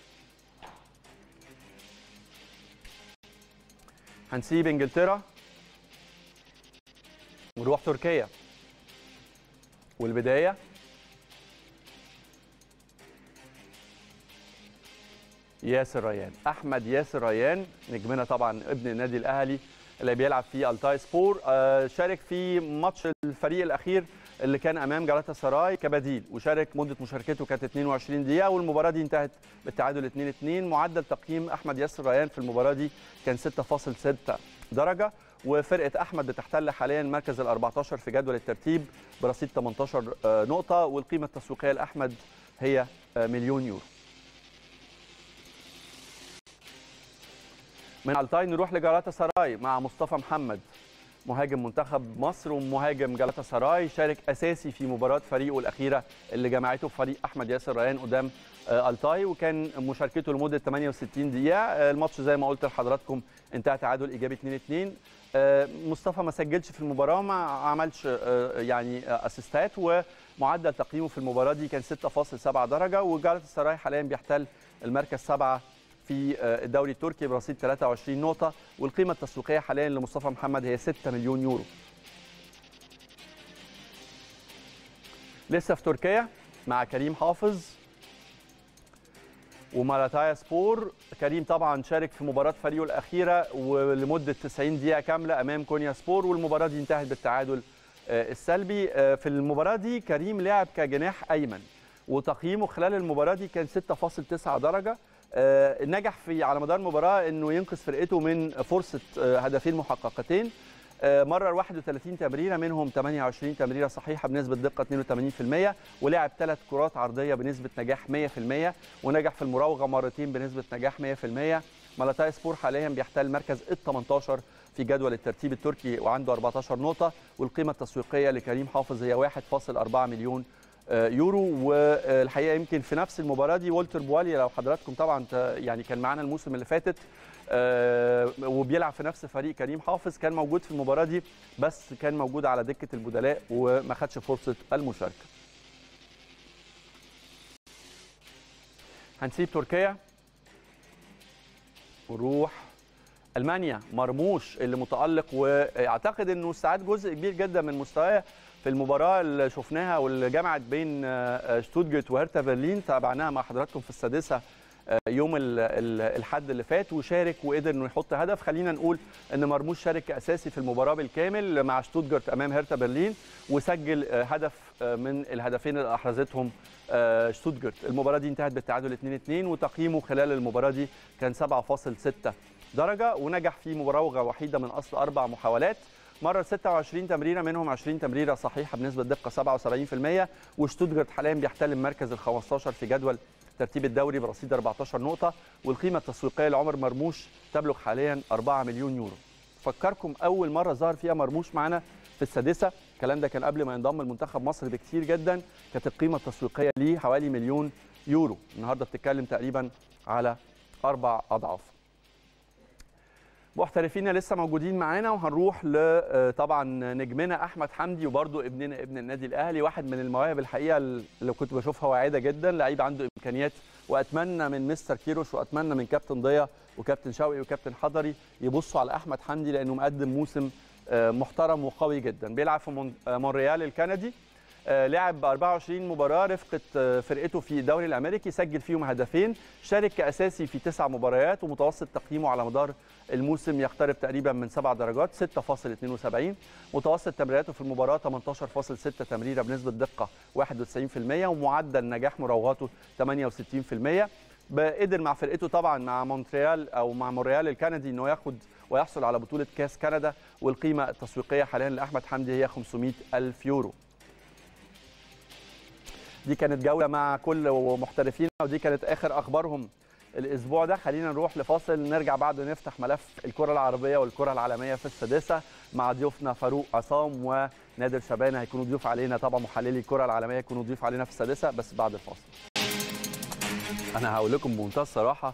هنسيب انجلترا ونروح تركيا والبدايه ياسر ريان احمد ياسر ريان نجمنا طبعا ابن النادي الاهلي اللي بيلعب في التاي سبور آه، شارك في ماتش الفريق الاخير اللي كان امام جالاتا سراي كبديل وشارك مده مشاركته كانت 22 دقيقه والمباراه دي انتهت بالتعادل 2-2 معدل تقييم احمد ياسر ريان في المباراه دي كان 6.6 درجه وفرقه احمد بتحتل حاليا المركز ال 14 في جدول الترتيب برصيد 18 آه، نقطه والقيمه التسويقيه لاحمد هي آه، مليون يورو من التاي نروح لجالاتا سراي مع مصطفى محمد مهاجم منتخب مصر ومهاجم جالاتا سراي شارك اساسي في مباراه فريقه الاخيره اللي جمعته فريق احمد ياسر ريان قدام آه، التاي وكان مشاركته لمده 68 دقيقه آه، الماتش زي ما قلت لحضراتكم انتهى تعادل ايجابي 2-2 آه، مصطفى ما سجلش في المباراه ما عملش آه، يعني آه، اسيستات ومعدل تقييمه في المباراه دي كان 6.7 درجه وجالاتا سراي حاليا بيحتل المركز 7 في آه، الدوري التركي برصيد 23 نقطة والقيمة التسويقية حاليا لمصطفى محمد هي 6 مليون يورو. لسه في تركيا مع كريم حافظ ومالاتايا سبور كريم طبعا شارك في مباراة فريقه الأخيرة ولمدة 90 دقيقة كاملة أمام كونيا سبور والمباراة دي انتهت بالتعادل آه، السلبي آه، في المباراة دي كريم لعب كجناح أيمن وتقييمه خلال المباراة دي كان 6.9 درجة آه، نجح في على مدار المباراه انه ينقذ فرقته من فرصه آه، هدفين محققتين آه، مرر 31 تمريره منهم 28 تمريره صحيحه بنسبه دقه 82% ولعب ثلاث كرات عرضيه بنسبه نجاح 100% ونجح في المراوغه مرتين بنسبه نجاح 100% مالاتاي سبور حاليا بيحتل المركز ال 18 في جدول الترتيب التركي وعنده 14 نقطه والقيمه التسويقيه لكريم حافظ هي 1.4 مليون آه، يورو والحقيقه يمكن في نفس المباراه دي والتر بوالي لو حضراتكم طبعا ت- يعني كان معانا الموسم اللي فاتت آه، وبيلعب في نفس فريق كريم حافظ كان موجود في المباراه دي بس كان موجود على دكه البدلاء وما خدش فرصه المشاركه. هنسيب تركيا ونروح المانيا مرموش اللي متالق واعتقد انه استعاد جزء كبير جدا من مستواه في المباراه اللي شفناها واللي جمعت بين آه، شتوتجارت وهرتا برلين تابعناها مع حضراتكم في السادسه آه، يوم ال- ال- الحد اللي فات وشارك وقدر انه يحط هدف خلينا نقول ان مرموش شارك كاساسي في المباراه بالكامل مع شتوتجارت امام هرتا برلين وسجل آه، هدف آه، من الهدفين اللي احرزتهم آه، شتوتجارت المباراه دي انتهت بالتعادل 2-2 وتقييمه خلال المباراه دي كان 7.6 درجه ونجح في مراوغه وحيده من اصل اربع محاولات مرر 26 تمريره منهم 20 تمريره صحيحه بنسبه دقه 77% وشتوتجارت حاليا بيحتل المركز ال 15 في جدول ترتيب الدوري برصيد 14 نقطه والقيمه التسويقيه لعمر مرموش تبلغ حاليا 4 مليون يورو فكركم اول مره ظهر فيها مرموش معانا في السادسه الكلام ده كان قبل ما ينضم لمنتخب مصر بكتير جدا كانت القيمه التسويقيه ليه حوالي مليون يورو النهارده بتتكلم تقريبا على اربع اضعاف محترفين لسه موجودين معانا وهنروح ل آه، طبعا نجمنا احمد حمدي وبرده ابننا ابن النادي الاهلي واحد من المواهب الحقيقه اللي كنت بشوفها واعده جدا لعيب عنده امكانيات واتمنى من مستر كيروش واتمنى من كابتن ضيا وكابتن شوقي وكابتن حضري يبصوا على احمد حمدي لانه مقدم موسم آه، محترم وقوي جدا بيلعب في مون- آه، مونريال الكندي آه، لعب 24 مباراه رفقه آه، فرقته في الدوري الامريكي سجل فيهم هدفين شارك كاساسي في تسع مباريات ومتوسط تقييمه على مدار الموسم يقترب تقريبا من سبع درجات 6.72 متوسط تمريراته في المباراه 18.6 تمريره بنسبه دقه 91% ومعدل نجاح مراوغاته 68% قدر مع فرقته طبعا مع مونتريال او مع مونريال الكندي انه ياخد ويحصل على بطوله كاس كندا والقيمه التسويقيه حاليا لاحمد حمدي هي 500 الف يورو دي كانت جوله مع كل محترفين ودي كانت اخر اخبارهم الاسبوع ده خلينا نروح لفاصل نرجع بعد نفتح ملف الكره العربيه والكره العالميه في السادسه مع ضيوفنا فاروق عصام ونادر شبانه هيكونوا ضيوف علينا طبعا محللي الكره العالميه هيكونوا ضيوف علينا في السادسه بس بعد الفاصل انا هقول لكم بمنتهى الصراحه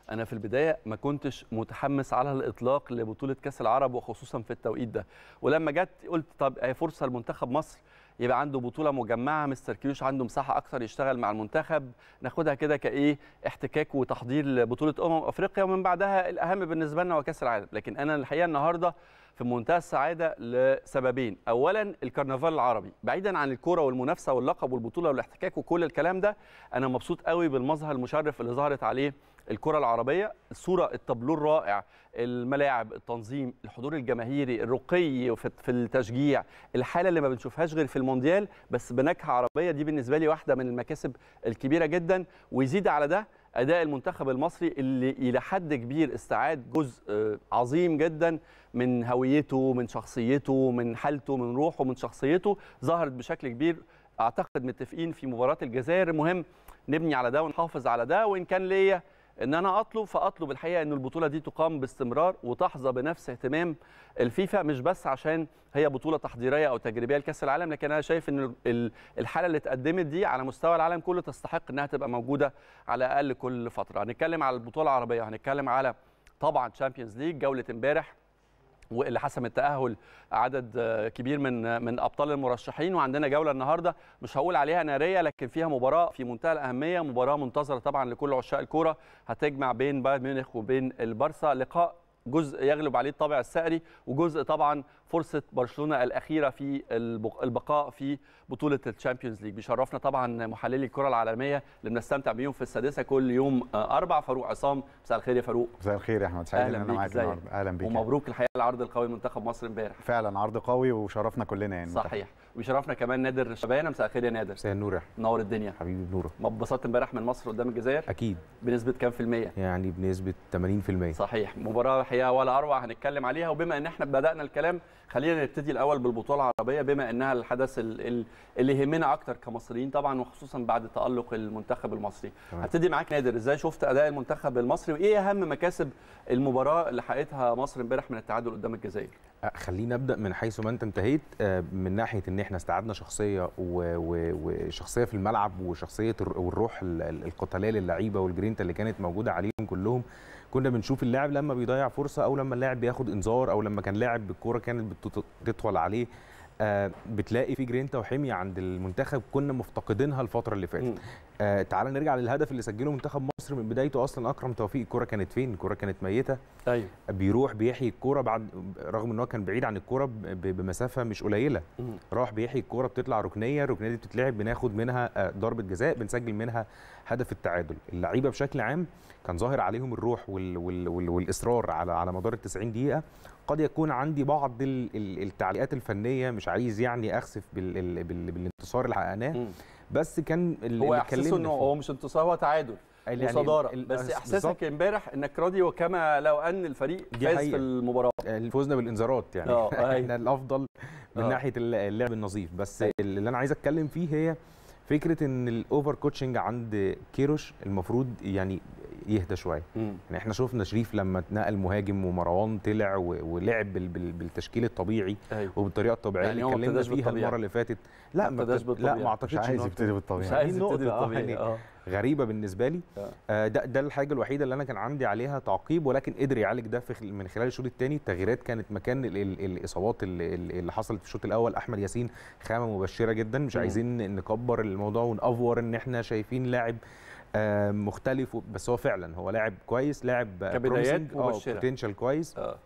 انا في البدايه ما كنتش متحمس على الاطلاق لبطوله كاس العرب وخصوصا في التوقيت ده ولما جت قلت طب هي فرصه لمنتخب مصر يبقى عنده بطوله مجمعه مستر كيروش عنده مساحه اكثر يشتغل مع المنتخب ناخدها كده كايه احتكاك وتحضير لبطوله امم افريقيا ومن بعدها الاهم بالنسبه لنا هو كاس العالم لكن انا الحقيقه النهارده في منتهى السعاده لسببين اولا الكرنفال العربي بعيدا عن الكوره والمنافسه واللقب والبطوله والاحتكاك وكل الكلام ده انا مبسوط قوي بالمظهر المشرف اللي ظهرت عليه الكره العربيه الصوره التابلو الرائع الملاعب التنظيم الحضور الجماهيري الرقي في في التشجيع الحاله اللي ما بنشوفهاش غير في المونديال بس بنكهه عربيه دي بالنسبه لي واحده من المكاسب الكبيره جدا ويزيد على ده اداء المنتخب المصري اللي الى حد كبير استعاد جزء آه، عظيم جدا من هويته من شخصيته من حالته من روحه من شخصيته ظهرت بشكل كبير اعتقد متفقين في مباراه الجزائر المهم نبني على ده ونحافظ على ده وان كان ليا ان انا اطلب فاطلب الحقيقه ان البطوله دي تقام باستمرار وتحظى بنفس اهتمام الفيفا مش بس عشان هي بطوله تحضيريه او تجريبيه لكاس العالم لكن انا شايف ان ال- الحاله اللي اتقدمت دي على مستوى العالم كله تستحق انها تبقى موجوده على الاقل كل فتره هنتكلم على البطوله العربيه هنتكلم على طبعا تشامبيونز ليج جوله امبارح واللي حسم التاهل عدد آه، كبير من من ابطال المرشحين وعندنا جوله النهارده مش هقول عليها ناريه لكن فيها مباراه في منتهى الاهميه مباراه منتظره طبعا لكل عشاق الكوره هتجمع بين بايرن ميونخ وبين البارسا لقاء جزء يغلب عليه الطابع السائري وجزء طبعا فرصه برشلونه الاخيره في البق- البقاء في بطوله الشامبيونز ليج بيشرفنا طبعا محللي الكره العالميه اللي بنستمتع بيهم في السادسه كل يوم آه، اربع فاروق عصام مساء الخير يا فاروق مساء الخير يا احمد سعيد ان اهلا انا بيك معاك ازيك النهارده اهلا بيك ومبروك الحقيقه العرض القوي لمنتخب مصر امبارح فعلا عرض قوي وشرفنا كلنا يعني صحيح ويشرفنا كمان نادر شبانه مساء الخير يا نادر مساء النور يا نور الدنيا حبيبي بنوره ما اتبسطت امبارح من مصر قدام الجزائر اكيد بنسبه كام في الميه يعني بنسبه 80% صحيح مباراه الحقيقه ولا اروع هنتكلم عليها وبما ان احنا بدانا الكلام خلينا نبتدي الاول بالبطوله العربيه بما انها الحدث ال- ال- اللي يهمنا اكتر كمصريين طبعا وخصوصا بعد تالق المنتخب المصري تمام. هبتدي معاك نادر ازاي شفت اداء المنتخب المصري وايه اهم مكاسب المباراه اللي حققتها مصر امبارح من التعادل قدام الجزائر أه، خلينا ابدا من حيث ما انت انتهيت أه، من ناحيه ان احنا استعدنا شخصيه و- و- وشخصيه في الملعب وشخصيه الر- والروح ال- ال- القتاليه للعيبه والجرينتا اللي كانت موجوده عليهم كلهم كنا بنشوف اللاعب لما بيضيع فرصه او لما اللاعب بياخد انذار او لما كان لاعب بالكوره كانت بتط- بتطول عليه آه بتلاقي في جرينتا وحميه عند المنتخب كنا مفتقدينها الفتره اللي فاتت مم. آه تعال نرجع للهدف اللي سجله منتخب مصر من بدايته اصلا اكرم توفيق الكوره كانت فين الكوره كانت ميته ايوه بيروح بيحيي الكوره بعد رغم ان هو كان بعيد عن الكوره ب- ب- بمسافه مش قليله مم. راح بيحيي الكوره بتطلع ركنيه الركنيه دي بتتلعب بناخد منها آه، ضربه جزاء بنسجل منها هدف التعادل اللعيبه بشكل عام كان ظاهر عليهم الروح وال وال وال والاصرار على على مدار ال 90 دقيقه قد يكون عندي بعض ال- ال- التعليقات الفنيه مش عايز يعني اخسف بال ال- بال بالانتصار اللي حققناه مم. بس كان اللي هو اللي احساسه اتكلمنا انه فيه. هو مش انتصار هو تعادل يعني وصداره ال- بس بالظبط. احساسك امبارح انك راضي وكما لو ان الفريق دي فاز في حقيقة. المباراه فوزنا بالانذارات يعني آه، أيوة. احنا الافضل من آه. ناحيه اللعب النظيف بس أيوة. اللي انا عايز اتكلم فيه هي فكره ان الاوفر كوتشنج عند كيروش المفروض يعني يهدى شويه مم. يعني احنا شفنا شريف لما اتنقل مهاجم ومروان طلع و- ولعب بال- بال- بالتشكيل الطبيعي ايوه وبالطريقه الطبيعيه يعني اللي هو ما اتكلمنا ابتداش فيها بالطبيعي. المره اللي فاتت لا ما ابتداش ابتد- لا بالطبيعي. ما اعتقدش مش إن عايز هو يبتدي مش بالطبيعي عايز دي يبتدي النقطة، آه، بالطبيعي يعني اه غريبه بالنسبه لي آه. آه، ده ده الحاجه الوحيده اللي انا كان عندي عليها تعقيب ولكن قدر يعالج ده في خل- من خلال الشوط الثاني التغييرات كانت مكان ال- ال- الاصابات اللي, اللي حصلت في الشوط الاول احمد ياسين خامه مبشره جدا مش مم. عايزين نكبر الموضوع ونافور ان احنا شايفين لاعب آه، مختلف و- بس هو فعلا هو لاعب كويس لاعب كبدايات مبشرة. بوتنشال كويس اه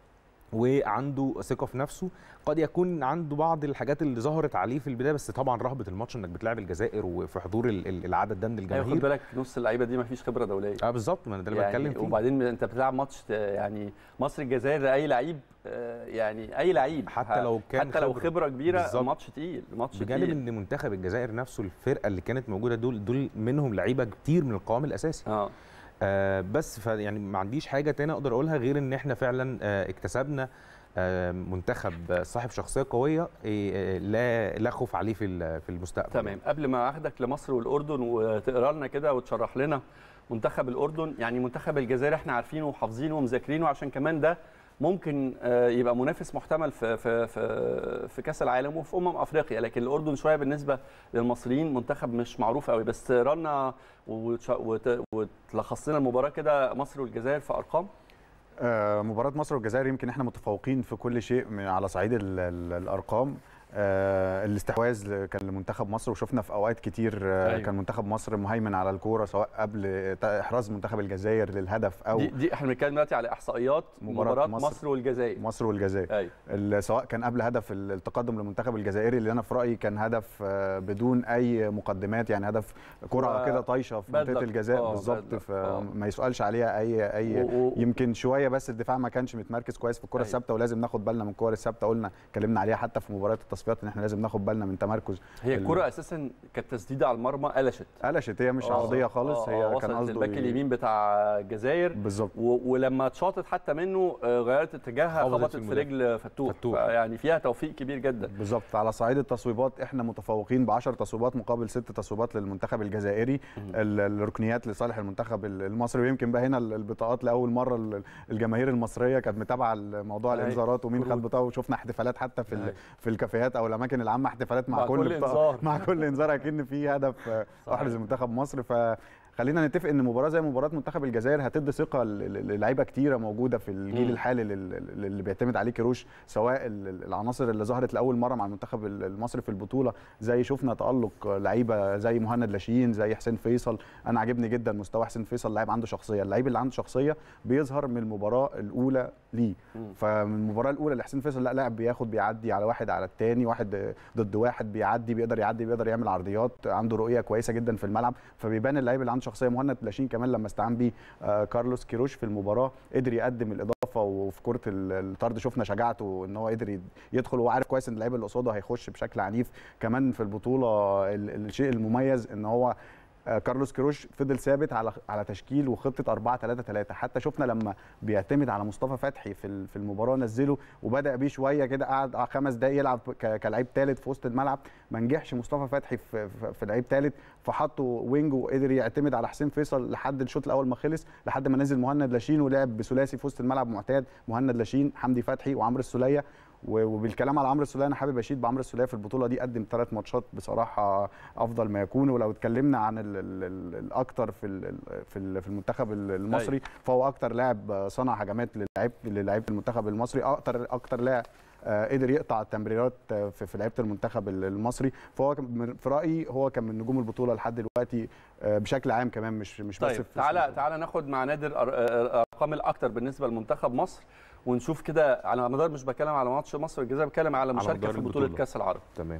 وعنده ثقه في نفسه قد يكون عنده بعض الحاجات اللي ظهرت عليه في البدايه بس طبعا رهبه الماتش انك بتلعب الجزائر وفي حضور ال- ال- العدد ده من ايوه خد الجماهير بالك نص اللعيبه دي ما فيش خبره دوليه اه بالظبط ما انا ده اللي يعني بتكلم فيه وبعدين انت بتلعب ماتش ت- يعني مصر الجزائر اي لعيب آه، يعني اي لعيب حتى ه- لو كان حتى لو خبرة. خبره كبيره بالظبط. ماتش تقيل ماتش بجانب تقيل ان منتخب الجزائر نفسه الفرقه اللي كانت موجوده دول دول منهم لعيبه كتير من القوام الاساسي اه آه بس فيعني ما عنديش حاجه تاني اقدر اقولها غير ان احنا فعلا آه اكتسبنا آه منتخب آه، صاحب شخصيه قويه آه لا لا خوف عليه في ال- في المستقبل تمام قبل ما اخدك لمصر والاردن وتقرا لنا كده وتشرح لنا منتخب الاردن يعني منتخب الجزائر احنا عارفينه وحافظينه ومذاكرينه عشان كمان ده ممكن آه، يبقى منافس محتمل في في في في كاس العالم وفي امم افريقيا لكن الاردن شويه بالنسبه للمصريين منتخب مش معروف قوي بس رنا وتش- وت- وتلخص لنا المباراه كده مصر والجزائر في ارقام آه، مباراة مصر والجزائر يمكن احنا متفوقين في كل شيء من على صعيد ال ال الارقام آه، الاستحواذ كان لمنتخب مصر وشفنا في اوقات كتير آه، أيوة. كان منتخب مصر مهيمن على الكوره سواء قبل تا- احراز منتخب الجزائر للهدف او دي, دي احنا بنتكلم دلوقتي على احصائيات مباراة مباراه مصر. مصر, والجزائر مصر والجزائر ايوه ال- سواء كان قبل هدف ال- التقدم للمنتخب الجزائري اللي انا في رايي كان هدف آه، بدون اي مقدمات يعني هدف كره و- كده طايشه في bad منطقه luck. الجزاء آه، بالظبط bad luck. آه. فما يسالش عليها اي اي و- و- يمكن شويه بس الدفاع ما كانش متمركز كويس في الكره أيوة. الثابته ولازم ناخد بالنا من الكور الثابته قلنا اتكلمنا عليها حتى في مباراه التصفيات ان احنا لازم ناخد بالنا من تمركز هي ال- الكره اساسا كانت تسديده على المرمى قلشت قلشت هي مش آه، عرضيه خالص آه، هي آه، كان وصلت قصده للباك ي- اليمين بتاع الجزائر بالظبط و- ولما اتشاطت حتى منه آه، غيرت اتجاهها خبطت خبطت في في رجل فتوح فتوح. يعني فيها توفيق كبير جدا بالظبط على صعيد التصويبات احنا متفوقين ب 10 تصويبات مقابل 6 تصويبات للمنتخب الجزائري ال- الركنيات لصالح المنتخب ال- المصري ويمكن بقى هنا ال- البطاقات لاول مره ال- الجماهير المصريه كانت متابعه موضوع أيوة. الانذارات ومين خد كروت. بطاقه وشفنا احتفالات حتى في ال- أيوة. في الكافيهات او الاماكن العامه احتفالات مع, مع كل, كل بطاقة إنذار. مع كل انذار اكن في هدف آه، صحيح. احرز منتخب مصر ف خلينا نتفق ان مباراه زي مباراه منتخب الجزائر هتدي ثقه ل- ل- للعيبه كتيره موجوده في الجيل مم. الحالي لل- اللي بيعتمد عليه كيروش سواء ال- ال- العناصر اللي ظهرت لاول مره مع المنتخب ال- المصري في البطوله زي شفنا تالق لعيبه زي مهند لاشين زي حسين فيصل انا عاجبني جدا مستوى حسين فيصل لاعب عنده شخصيه اللعيب اللي عنده شخصيه بيظهر من المباراه الاولى ليه مم. فمن المباراه الاولى لحسين فيصل لا لاعب بياخد بيعدي على واحد على الثاني واحد ضد واحد بيعدي بيقدر يعدي بيقدر يعمل عرضيات عنده رؤيه كويسه جدا في الملعب فبيبان اللعيب اللي عنده شخصيه مهند لاشين كمان لما استعان بيه آه، كارلوس كيروش في المباراه قدر يقدم الاضافه وفي كره ال- الطرد شفنا شجاعته ان هو قدر يد- يدخل وهو عارف كويس ان اللعيب اللي قصاده هيخش بشكل عنيف كمان في البطوله ال- الشيء المميز ان هو آه، كارلوس كيروش فضل ثابت على على تشكيل وخطه 4 3 3 حتى شفنا لما بيعتمد على مصطفى فتحي في ال- في المباراه نزله وبدا بيه شويه كده قعد على خمس دقايق يلعب ك- كلاعب ثالث في وسط الملعب ما نجحش مصطفى فتحي في في, في لعيب ثالث فحطه وينج وقدر يعتمد على حسين فيصل لحد الشوط الاول ما خلص لحد ما نزل مهند لاشين ولعب بثلاثي في وسط الملعب معتاد مهند لاشين حمدي فتحي وعمرو السوليه و- وبالكلام على عمرو السوليه انا حابب اشيد بعمرو السوليه في البطوله دي قدم ثلاث ماتشات بصراحه افضل ما يكون ولو اتكلمنا عن ال- ال- ال- الاكتر في ال- في ال- في المنتخب ال- المصري فهو اكتر لاعب صنع هجمات للعيب للعيب المنتخب المصري اكتر اكتر لاعب آه، قدر يقطع التمريرات آه، في في لعيبه المنتخب ال- المصري فهو كان من- في رايي هو كان من نجوم البطوله لحد دلوقتي آه، بشكل عام كمان مش مش بس طيب في تعالى تعالى ناخد مع نادر أر- الارقام الاكتر بالنسبه لمنتخب مصر ونشوف كده على مدار مش بتكلم على ماتش مصر والجزائر بتكلم على مشاركه مدار في بطوله البطولة. كاس العرب تمام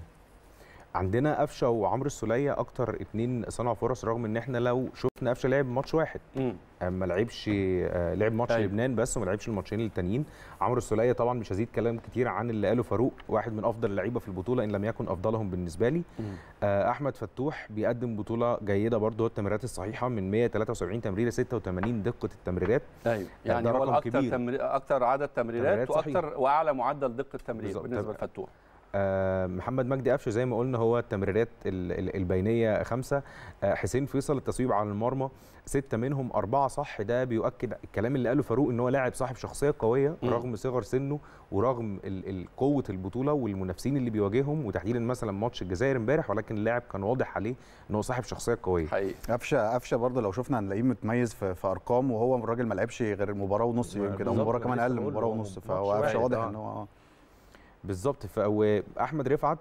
عندنا قفشه وعمرو السوليه اكتر اتنين صنعوا فرص رغم ان احنا لو شفنا قفشه لعب ماتش واحد مم. آه، ما لعبش آه، لعب ماتش أيوة. لبنان بس وما لعبش الماتشين التانيين عمرو السوليه طبعا مش هزيد كلام كتير عن اللي قاله فاروق واحد من افضل اللعيبه في البطوله ان لم يكن افضلهم بالنسبه لي مم. آه، احمد فتوح بيقدم بطوله جيده برضه هو التمريرات الصحيحه من 173 تمريره 86 دقه التمريرات ايوه يعني ده هو رقم الاكثر كبير. تمرير اكثر عدد تمريرات تمريرات واكثر واعلى معدل دقه تمرير بالظبط. بالنسبه لفتوح آه، محمد مجدي قفشه زي ما قلنا هو التمريرات ال- ال- البينيه خمسه آه، حسين فيصل التصويب على المرمى سته منهم اربعه صح ده بيؤكد الكلام اللي قاله فاروق ان هو لاعب صاحب شخصيه قويه مم. رغم صغر سنه ورغم ال- ال- قوه البطوله والمنافسين اللي بيواجههم وتحديدا مثلا ماتش الجزائر امبارح ولكن اللاعب كان واضح عليه ان هو صاحب شخصيه قويه حقيقي قفشه قفشه برضه لو شفنا هنلاقيه متميز في, في ارقام وهو الراجل ما لعبش غير مباراه ونص يمكن او بالظبط، مباراه أنا كمان لسه اقل من بقول مباراه هو ونص ماتش فهو واحد، قفشه واضح آه. ان هو آه. بالظبط ف- واحمد رفعت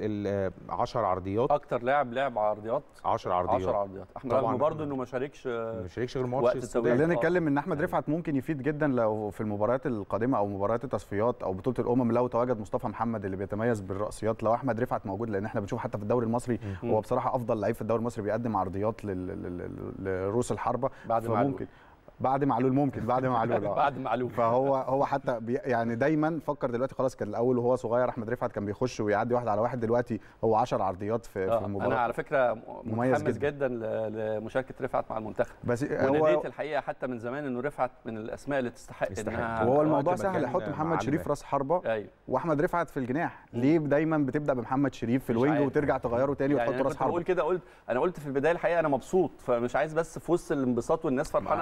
10 عرضيات اكتر لاعب لعب عرضيات 10 عرضيات 10 عرضيات احمد طبعاً رغم برضه أحمد. انه ما شاركش ما شاركش غير وقت ماتش التوقيت. السودان خلينا آه. نتكلم ان احمد رفعت ممكن يفيد جدا لو في المباريات القادمه او مباريات التصفيات او بطوله الامم لو تواجد مصطفى محمد اللي بيتميز بالرأسيات لو احمد رفعت موجود لان احنا بنشوف حتى في الدوري المصري مم. هو بصراحه افضل لعيب في الدوري المصري بيقدم عرضيات لل- لل- لل- لرؤوس الحربه بعد معلول فممكن بعد معلول ممكن بعد معلول آه. بعد معلوم فهو هو حتى بي يعني دايما فكر دلوقتي خلاص كان الاول وهو صغير احمد رفعت كان بيخش ويعدي واحد على واحد دلوقتي هو 10 عرضيات في, في آه. المباراه انا على فكره مميز متحمس جداً. جدا ل- لمشاركه رفعت مع المنتخب بس وناديت هو الحقيقه حتى من زمان انه رفعت من الاسماء اللي تستحق يستحق. انها وهو وقت الموضوع ما سهل كان يحط مع محمد شريف علي. راس حربه ايوه واحمد رفعت في الجناح ليه دايما بتبدا بمحمد شريف في مش الوينج عارف. وترجع تغيره تاني يعني وتحط انا راس كنت بقول حربه كده قلت انا قلت في البدايه الحقيقه انا مبسوط فمش عايز بس في وسط الانبساط والناس فرحانه مع- بدأ منتخب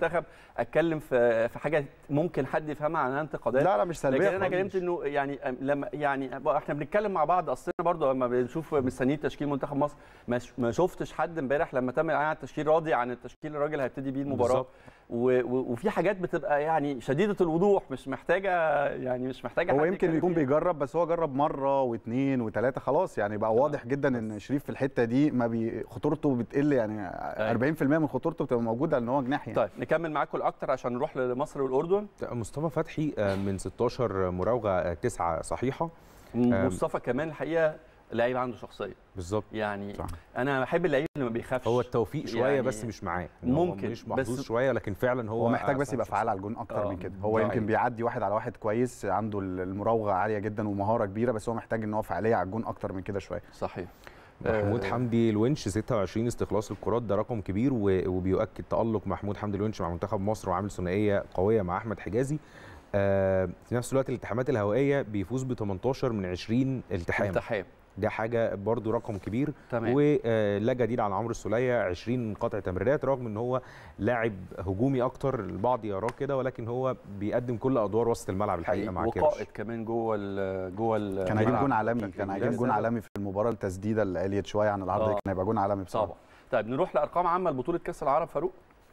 المنتخب اتكلم في في حاجه ممكن حد يفهمها عنها انتقادات لا لا مش سلبيه لكن انا خالص. كلمت انه يعني لما يعني احنا بنتكلم مع بعض اصلنا برضو لما بنشوف مستنيين تشكيل منتخب مصر ما ش- ما شفتش حد امبارح لما تم الاعلان عن التشكيل راضي عن التشكيل الراجل هيبتدي بيه المباراه بالظبط. و- و- وفي حاجات بتبقى يعني شديده الوضوح مش محتاجه يعني مش محتاجه هو حد يمكن يتكلم يكون فيها. بيجرب بس هو جرب مره واثنين وثلاثه خلاص يعني بقى واضح جدا ان شريف في الحته دي ما بي خطورته بتقل يعني 40% من خطورته بتبقى موجوده ان هو جناح يعني طيب نكمل معاكم الاكتر عشان نروح لمصر والاردن مصطفى فتحي آه، من 16 مراوغه آه، تسعه صحيحه مصطفى كمان الحقيقه لعيب عنده شخصيه بالظبط يعني صح. انا بحب اللعيب اللي ما بيخافش هو التوفيق شويه يعني بس مش معاه إن هو ممكن، مش محظوظ بس- شويه لكن فعلا هو هو محتاج بس صاحب يبقى شخصية. فعال على الجون اكتر آه، من كده هو ده يمكن حقيقي. بيعدي واحد على واحد كويس عنده المراوغه عاليه جدا ومهاره كبيره بس هو محتاج ان هو فعاليه على الجون اكتر من كده شويه صحيح محمود آه، حمدي الونش 26 استخلاص الكرات ده رقم كبير و- وبيؤكد تألق محمود حمدي الونش مع منتخب مصر وعامل ثنائيه قويه مع احمد حجازي آه، في نفس الوقت الالتحامات الهوائيه بيفوز ب 18 من 20 التحام التحام ده حاجه برضو رقم كبير تمام ولا جديد على عمرو السوليه 20 قطع تمريرات رغم ان هو لاعب هجومي اكتر البعض يراه كده ولكن هو بيقدم كل ادوار وسط الملعب الحقيقه مع كيرش وقائد كمان جوه ال جوه ال كان هيجيب الملعب. جون عالمي كان هيجيب جون سبب. عالمي في المباراه التسديده اللي قليت شويه عن العرض آه. كان هيبقى جون عالمي بصراحه طبعا طيب نروح لارقام عامه لبطوله كاس العرب فاروق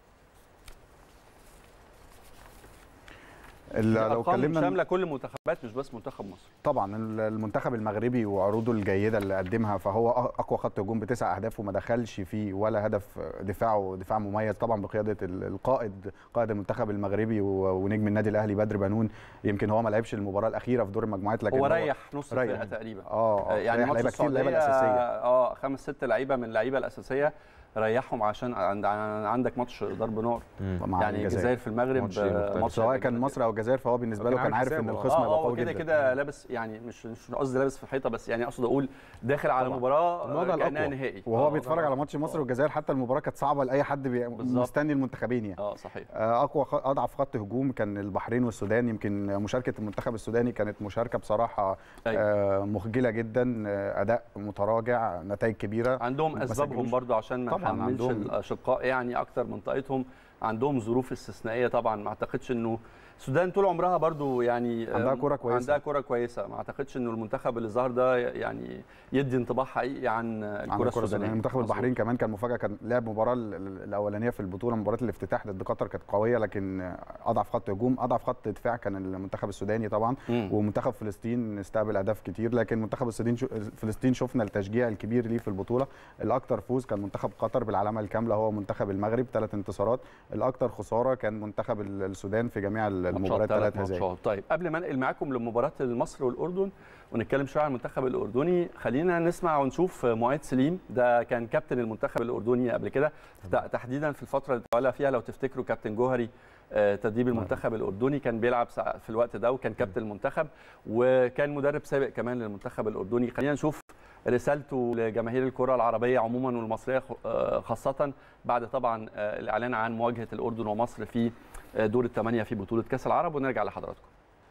ال- لو ارقام اتكلمنا شامله كل المنتخبات مش بس منتخب مصر طبعا المنتخب المغربي وعروضه الجيده اللي قدمها فهو اقوى خط هجوم بتسع اهداف وما دخلش فيه ولا هدف دفاعه دفاع مميز طبعا بقياده ال- القائد قائد المنتخب المغربي و- ونجم النادي الاهلي بدر بنون يمكن هو ما لعبش المباراه الاخيره في دور المجموعات لكن هو ريح نص ريح. الفرقه تقريبا اه آه، يعني ريح ماتش لعيبه كتير اللعيبه السعوديه الاساسيه اه خمس ست لعيبه من اللعيبه الاساسيه ريحهم عشان عند عندك ماتش ضرب نار مع يعني الجزائر في المغرب ماتش آه، مختلف. ماتش سواء هيبقى كان جامد مصر او الجزائر فهو بالنسبه كان له كان عامل عارف ان حسابه. الخصم اه هيبقى اه هو قوي كده جدا كده لابس يعني مش مش قصدي لابس في الحيطه بس يعني اقصد اقول داخل على طبعاً. مباراه الوضع آه، كانها الأقوى. نهائي وهو آه، بيتفرج على ماتش مصر والجزائر حتى المباراه كانت صعبه لاي حد بي- بالظبط. مستني المنتخبين يعني اه صحيح آه، اقوى خ- اضعف خط هجوم كان البحرين والسودان يمكن مشاركه المنتخب السوداني كانت مشاركه بصراحه أيوة. آه، مخجله جدا آه، اداء متراجع نتائج كبيره عندهم ما اسبابهم سجلوش. برضو عشان ما طبعاً نحملش عندهم- الاشقاء يعني اكتر من طاقتهم عندهم ظروف استثنائيه طبعا ما اعتقدش انه السودان طول عمرها برضو يعني عندها آم، كرة كويسة. عندها كرة كويسه ما اعتقدش انه المنتخب اللي ظهر ده يعني يدي انطباع حقيقي عن عن الكره الكره السودانيه السودانيه منتخب مظبوط. البحرين كمان كان مفاجاه كان لعب مباراه ال- ال- الاولانيه في البطوله مباراه الافتتاح ضد قطر كانت قويه لكن آه، اضعف خط هجوم اضعف خط دفاع كان المنتخب السوداني طبعا مم. ومنتخب فلسطين استقبل اهداف كتير لكن منتخب السودان شو فلسطين شفنا التشجيع الكبير ليه في البطوله الاكثر فوز كان منتخب قطر بالعلامه الكامله هو منتخب المغرب ثلاث انتصارات الاكثر خساره كان منتخب ال- السودان في جميع المباريات ثلاث هزائم ماتشات طيب قبل ما انقل معاكم لمباراه مصر والاردن ونتكلم شويه عن المنتخب الاردني خلينا نسمع ونشوف معيد سليم ده كان كابتن المنتخب الاردني قبل كده تحديدا في الفتره اللي تولى فيها لو تفتكروا كابتن جوهري آه، تدريب المنتخب الاردني كان بيلعب سا- في الوقت ده وكان كابتن المنتخب وكان مدرب سابق كمان للمنتخب الاردني خلينا نشوف رسالته لجماهير الكره العربيه عموما والمصريه خ- آه، خاصه بعد طبعا آه، الاعلان عن مواجهه الاردن ومصر في آه، دور الثمانيه في بطوله كاس العرب ونرجع لحضراتكم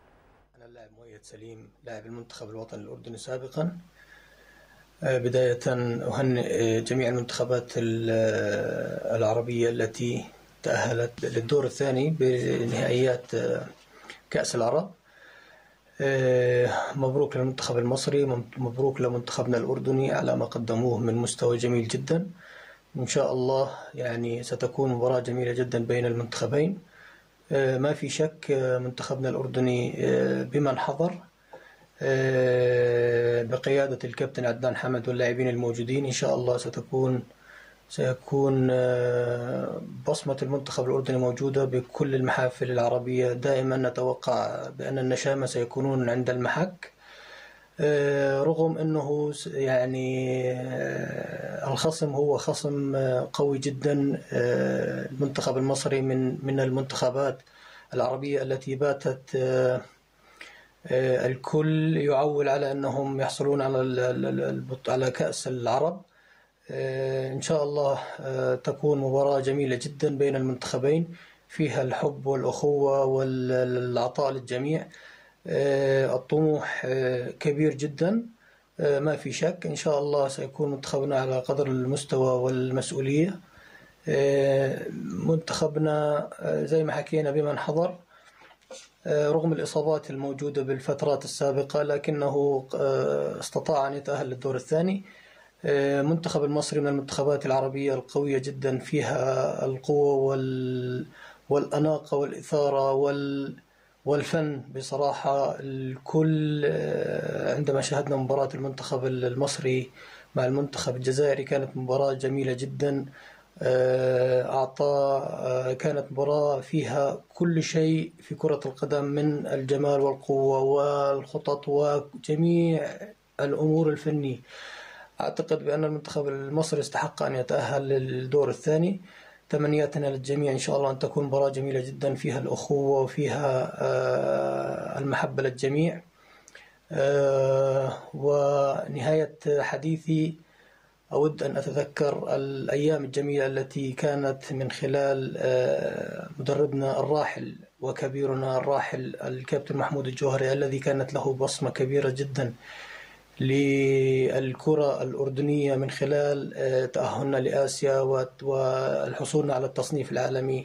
أنا اللاعب مؤيد سليم لاعب المنتخب الوطني الأردني سابقا آه، بداية أهنئ آه، جميع المنتخبات ال- آه، العربية التي تأهلت للدور الثاني بنهائيات آه، كأس العرب آه، مبروك للمنتخب المصري مم- مبروك لمنتخبنا الأردني على ما قدموه من مستوى جميل جدا إن شاء الله يعني ستكون مباراة جميلة جدا بين المنتخبين آه، ما في شك آه، منتخبنا الأردني آه، بمن حضر آه، بقيادة الكابتن عدنان حمد واللاعبين الموجودين إن شاء الله ستكون سيكون آه، بصمة المنتخب الأردني موجودة بكل المحافل العربية دائما نتوقع بأن النشامة سيكونون عند المحك آه، رغم أنه س- يعني آه، الخصم هو خصم آه، قوي جدا آه، المنتخب المصري من من المنتخبات العربية التي باتت آه، آه، الكل يعول على أنهم يحصلون على ال- ال- ال- البط- على كأس العرب آه، إن شاء الله آه، تكون مباراة جميلة جدا بين المنتخبين فيها الحب والأخوة والعطاء للجميع آه، الطموح آه، كبير جدا آه، ما في شك إن شاء الله سيكون منتخبنا على قدر المستوى والمسؤولية منتخبنا زي ما حكينا بمن حضر رغم الإصابات الموجودة بالفترات السابقة لكنه استطاع أن يتأهل للدور الثاني منتخب المصري من المنتخبات العربية القوية جدا فيها القوة وال والأناقة والإثارة وال والفن بصراحة الكل عندما شاهدنا مباراة المنتخب المصري مع المنتخب الجزائري كانت مباراة جميلة جدا أعطى كانت مباراة فيها كل شيء في كرة القدم من الجمال والقوة والخطط وجميع الأمور الفنية أعتقد بأن المنتخب المصري استحق أن يتأهل للدور الثاني تمنياتنا للجميع إن شاء الله أن تكون مباراة جميلة جدا فيها الأخوة وفيها المحبة للجميع ونهاية حديثي أود أن أتذكر الأيام الجميلة التي كانت من خلال مدربنا الراحل وكبيرنا الراحل الكابتن محمود الجوهري الذي كانت له بصمة كبيرة جدا للكرة الأردنية من خلال تأهلنا لآسيا والحصول على التصنيف العالمي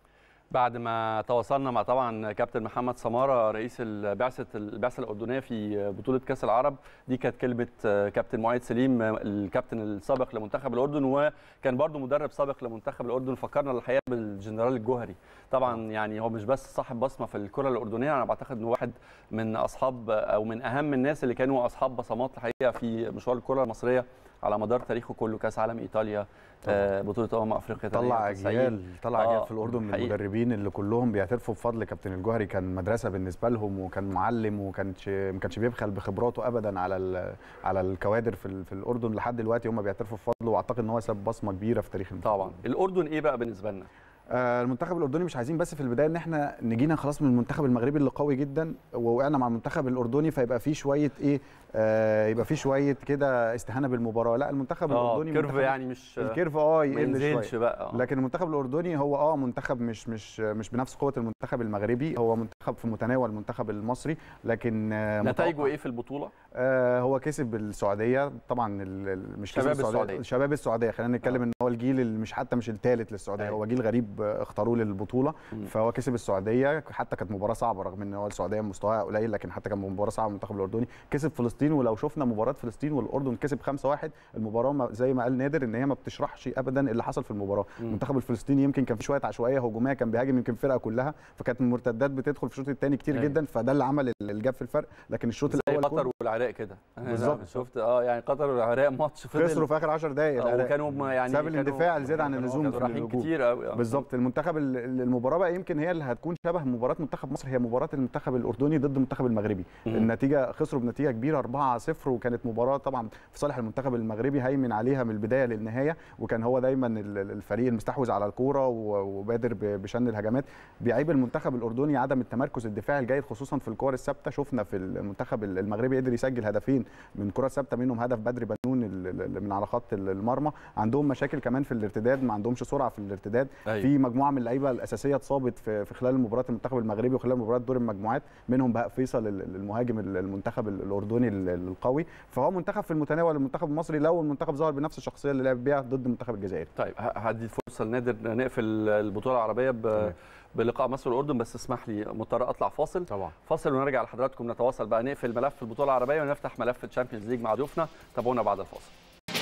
بعد ما تواصلنا مع طبعا كابتن محمد سماره رئيس البعثه البعثه الاردنيه في بطوله كاس العرب دي كانت كلمه كابتن معيد سليم الكابتن السابق لمنتخب الاردن وكان برضو مدرب سابق لمنتخب الاردن فكرنا الحقيقه بالجنرال الجوهري طبعا يعني هو مش بس صاحب بصمه في الكره الاردنيه انا بعتقد انه واحد من اصحاب او من اهم الناس اللي كانوا اصحاب بصمات الحقيقه في مشوار الكره المصريه على مدار تاريخه كله كاس عالم ايطاليا آه بطوله امم افريقيا طلع اجيال طلع اجيال في الاردن من المدربين اللي كلهم بيعترفوا بفضل كابتن الجوهري كان مدرسه بالنسبه لهم وكان معلم وكانش ما كانش بيبخل بخبراته ابدا على على الكوادر في, في الاردن لحد دلوقتي هم بيعترفوا بفضله واعتقد ان هو ساب بصمه كبيره في تاريخ المنتخب طبعا الاردن ايه بقى بالنسبه لنا المنتخب الاردني مش عايزين بس في البدايه ان احنا نجينا خلاص من المنتخب المغربي اللي قوي جدا ووقعنا مع المنتخب الاردني فيبقى في شويه ايه آه يبقى في شويه كده استهانه بالمباراه لا المنتخب الاردني الكيرف يعني مش الكيرف اه يقل شويه بقى آه. لكن المنتخب الاردني هو اه منتخب مش مش مش بنفس قوه المنتخب المغربي هو منتخب في متناول المنتخب المصري لكن آه نتائجه ايه في البطوله آه هو كسب السعوديه طبعا مش شباب السعوديه, السعودية. شباب السعوديه خلينا نتكلم آه. ان هو الجيل اللي مش حتى مش الثالث للسعوديه أي. هو جيل غريب اختاروه للبطوله م. فهو كسب السعوديه حتى كانت مباراه صعبه رغم ان هو السعوديه مستواها قليل لكن حتى كان مباراه صعبه المنتخب الاردني كسب فلسطين ولو شفنا مباراه فلسطين والاردن كسب 5-1 المباراه زي ما قال نادر ان هي ما بتشرحش ابدا اللي حصل في المباراه المنتخب الفلسطيني يمكن كان في شويه عشوائيه هجوميه كان بيهاجم يمكن الفرقه كلها فكانت المرتدات بتدخل في الشوط الثاني كتير أي. جدا فده اللي عمل الجاب في الفرق لكن الشوط الاول قطر والعراق كده بالظبط شفت اه يعني قطر والعراق ماتش خسروا في اخر 10 دقائق العراق وكانوا يعني سبب الاندفاع زياده عن اللزوم في الهجوم كتير قوي بالظبط المنتخب المباراه بقى يمكن هي اللي هتكون شبه مباراه منتخب مصر هي مباراه المنتخب الاردني ضد المنتخب المغربي مم. النتيجه خسروا بنتيجه كبيره 4-0 وكانت مباراه طبعا في صالح المنتخب المغربي هيمن عليها من البدايه للنهايه وكان هو دايما الفريق المستحوذ على الكوره وبادر بشن الهجمات بيعيب المنتخب الاردني عدم التمركز الدفاعي الجيد خصوصا في الكور الثابته شفنا في المنتخب المغربي قدر يسجل هدفين من كرات ثابته منهم هدف بدري بنون من على خط المرمى عندهم مشاكل كمان في الارتداد ما عندهمش سرعه في الارتداد أيوة. في مجموعه من اللعيبه الاساسيه اتصابت في, في خلال مباراه المنتخب المغربي وخلال مباراه دور المجموعات منهم بقى فيصل المهاجم المنتخب الاردني القوي فهو منتخب في المتناول المنتخب المصري لو المنتخب ظهر بنفس الشخصيه اللي لعب بيها ضد المنتخب الجزائري طيب هدي فرصه لنادر نقفل البطوله العربيه ب... بلقاء مصر والاردن بس اسمح لي مضطر اطلع فاصل طبعا فاصل ونرجع لحضراتكم نتواصل بقى نقفل ملف البطوله العربيه ونفتح ملف الشامبيونز ليج مع ضيوفنا تابعونا بعد الفاصل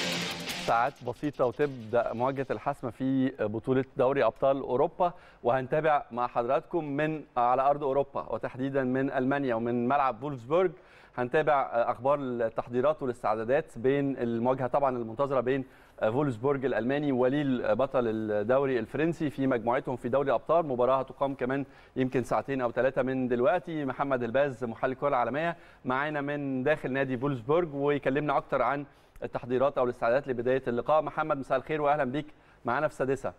ساعات بسيطه وتبدا مواجهه الحسم في بطوله دوري ابطال اوروبا وهنتابع مع حضراتكم من على ارض اوروبا وتحديدا من المانيا ومن ملعب فولفسبورج هنتابع اخبار التحضيرات والاستعدادات بين المواجهه طبعا المنتظره بين فولسبورج الالماني وليل بطل الدوري الفرنسي في مجموعتهم في دوري الابطال مباراه هتقام كمان يمكن ساعتين او ثلاثه من دلوقتي محمد الباز محلل الكره العالميه معانا من داخل نادي فولسبورج ويكلمنا اكتر عن التحضيرات او الاستعدادات لبدايه اللقاء محمد مساء الخير واهلا بيك معانا في السادسه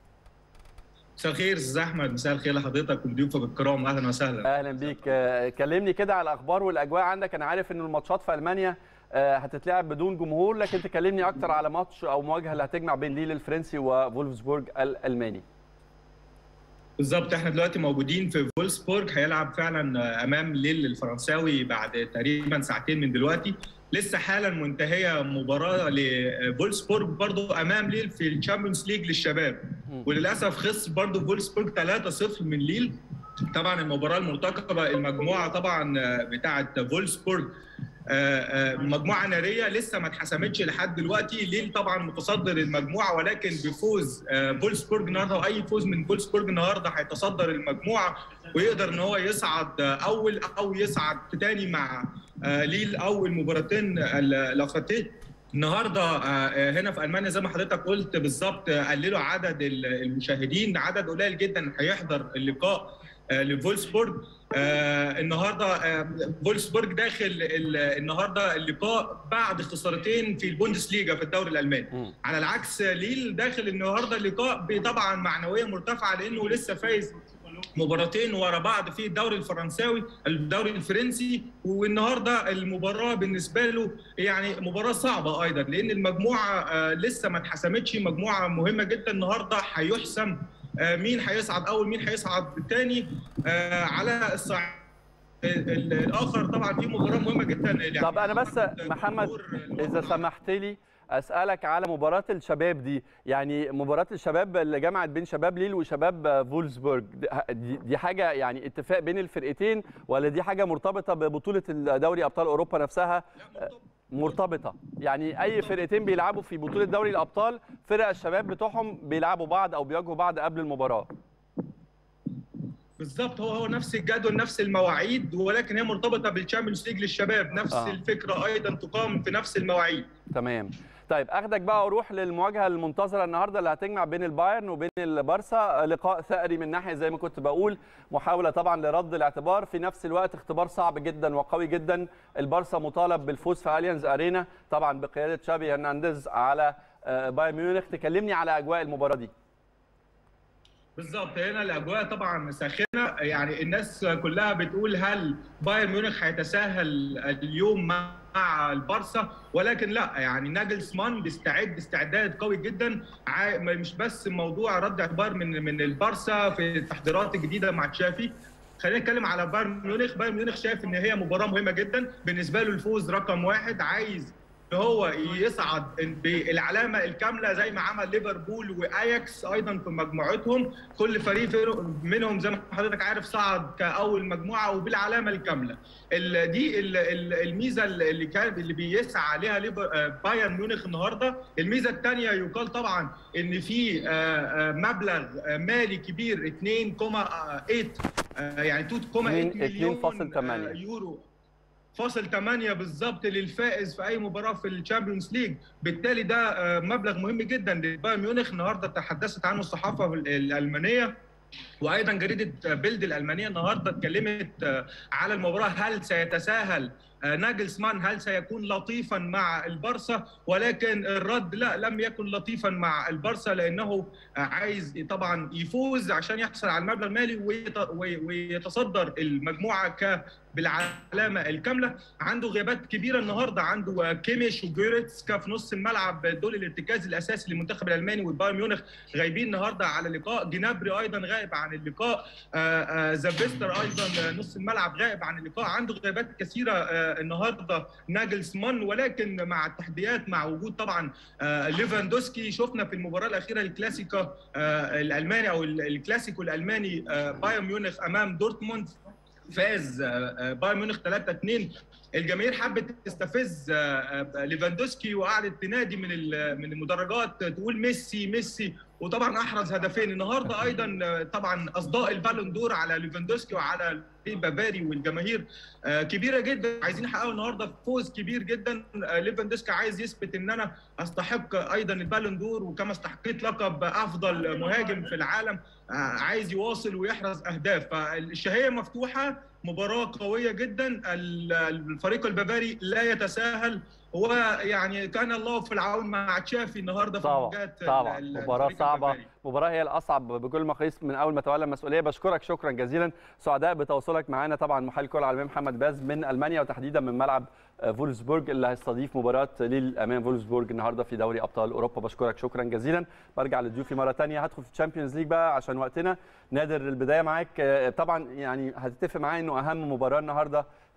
مساء الخير استاذ احمد مساء الخير لحضرتك وضيوفك الكرام اهلا وسهلا اهلا بيك كلمني كده على الاخبار والاجواء عندك انا عارف ان الماتشات في المانيا هتتلعب بدون جمهور لكن تكلمني اكتر على ماتش او مواجهه اللي هتجمع بين ليل الفرنسي وفولفسبورج الالماني بالظبط احنا دلوقتي موجودين في فولسبورج هيلعب فعلا امام ليل الفرنساوي بعد تقريبا ساعتين من دلوقتي لسه حالا منتهيه مباراه لفولسبورج برضو امام ليل في الشامبيونز ليج للشباب وللاسف خسر برضو فولسبورج 3-0 من ليل طبعا المباراه المرتقبه المجموعه طبعا بتاعه فولسبورج مجموعه ناريه لسه ما اتحسمتش لحد دلوقتي ليل طبعا متصدر المجموعه ولكن بفوز فولسبورج النهارده واي فوز من فولسبورج النهارده هيتصدر المجموعه ويقدر ان هو يصعد اول او يصعد تاني مع ليل او المباراتين الاخرتين النهارده هنا في المانيا زي ما حضرتك قلت بالظبط قللوا عدد المشاهدين عدد قليل جدا هيحضر اللقاء لفولسبورج آه النهارده آه فولسبورج داخل النهارده اللقاء بعد خسارتين في البوندسليجا في الدوري الالماني م. على العكس ليل داخل النهارده اللقاء طبعا معنويه مرتفعه لانه لسه فايز مباراتين ورا بعض في الدوري الفرنساوي الدوري الفرنسي والنهارده المباراه بالنسبه له يعني مباراه صعبه ايضا لان المجموعه آه لسه ما اتحسمتش مجموعه مهمه جدا النهارده هيحسم مين هيصعد اول مين هيصعد الثاني على الصعيد الاخر طبعا في مباراه مهمه جدا يعني طب انا بس محمد اذا سمحت لي اسالك على مباراه الشباب دي يعني مباراه الشباب اللي جمعت بين شباب ليل وشباب فولسبورج دي حاجه يعني اتفاق بين الفرقتين ولا دي حاجه مرتبطه ببطوله دوري ابطال اوروبا نفسها مرتبطه يعني اي فرقتين بيلعبوا في بطوله دوري الابطال فرق الشباب بتوعهم بيلعبوا بعض او بيواجهوا بعض قبل المباراه بالظبط هو هو نفس الجدول نفس المواعيد ولكن هي مرتبطه بالشامبيونز ليج للشباب نفس آه. الفكره ايضا تقام في نفس المواعيد تمام طيب اخدك بقى واروح للمواجهه المنتظره النهارده اللي هتجمع بين البايرن وبين البارسا لقاء ثأري من ناحيه زي ما كنت بقول محاوله طبعا لرد الاعتبار في نفس الوقت اختبار صعب جدا وقوي جدا البارسا مطالب بالفوز في اليانز ارينا طبعا بقياده تشافي هرنانديز على بايرن ميونخ تكلمني على اجواء المباراه دي بالظبط هنا الاجواء طبعا ساخنه يعني الناس كلها بتقول هل بايرن ميونخ هيتساهل اليوم مع البارسا ولكن لا يعني ناجلسمان بيستعد استعداد قوي جدا مش بس موضوع رد اعتبار من من البارسا في التحضيرات الجديده مع تشافي خلينا نتكلم على بايرن ميونخ بايرن ميونخ شايف ان هي مباراه مهمه جدا بالنسبه له الفوز رقم واحد عايز ان هو يصعد بالعلامه الكامله زي ما عمل ليفربول واياكس ايضا في مجموعتهم كل فريق منهم زي ما حضرتك عارف صعد كاول مجموعه وبالعلامه الكامله دي الميزه اللي كان اللي بيسعى عليها بايرن ميونخ النهارده الميزه الثانيه يقال طبعا ان في مبلغ مالي كبير 2.8 يعني 2.8 مليون يورو فاصل 8 بالظبط للفائز في اي مباراه في الشامبيونز ليج بالتالي ده مبلغ مهم جدا لبايرن ميونخ النهارده تحدثت عنه الصحافه الالمانيه وايضا جريده بيلد الالمانيه النهارده اتكلمت على المباراه هل سيتساهل ناجلسمان هل سيكون لطيفا مع البارسا ولكن الرد لا لم يكن لطيفا مع البارسا لانه عايز طبعا يفوز عشان يحصل على المبلغ المالي ويتصدر المجموعه ك بالعلامه الكامله عنده غيابات كبيره النهارده عنده كيميش وجوريتسكا في نص الملعب دول الارتكاز الاساسي للمنتخب الالماني والبايرن ميونخ غايبين النهارده على اللقاء جنابري ايضا غائب عن اللقاء زافيستر ايضا نص الملعب غائب عن اللقاء عنده غيابات كثيره النهارده ناجلسمان ولكن مع التحديات مع وجود طبعا ليفاندوسكي شفنا في المباراه الاخيره الكلاسيكا الالماني او الكلاسيكو الالماني بايرن ميونخ امام دورتموند فاز بايرن ميونخ 3 2 الجماهير حبت تستفز ليفاندوسكي وقعدت تنادي من من المدرجات تقول ميسي ميسي وطبعا احرز هدفين النهارده ايضا طبعا اصداء البالون دور على ليفاندوسكي وعلى البافاري والجماهير كبيره جدا عايزين يحققوا النهارده فوز كبير جدا ليفاندوسكي عايز يثبت ان انا استحق ايضا البالون دور وكما استحقيت لقب افضل مهاجم في العالم عايز يواصل ويحرز اهداف فالشهيه مفتوحه مباراه قويه جدا الفريق البافاري لا يتساهل ويعني كان الله في العون مع تشافي النهارده في مواجهات طبعا مباراه صعبه مباراه هي الاصعب بكل مقاييس من اول ما تولى المسؤوليه بشكرك شكرا جزيلا سعداء بتواصلك معنا طبعا محلل كره العالميه محمد باز من المانيا وتحديدا من ملعب فولسبورج اللي هيستضيف مباراه ليل امام فولسبورج النهارده في دوري ابطال اوروبا بشكرك شكرا جزيلا برجع لضيوفي مره ثانيه هدخل في الشامبيونز ليج بقى عشان وقتنا نادر البدايه معاك طبعا يعني هتتفق معايا انه اهم مباراه النهارده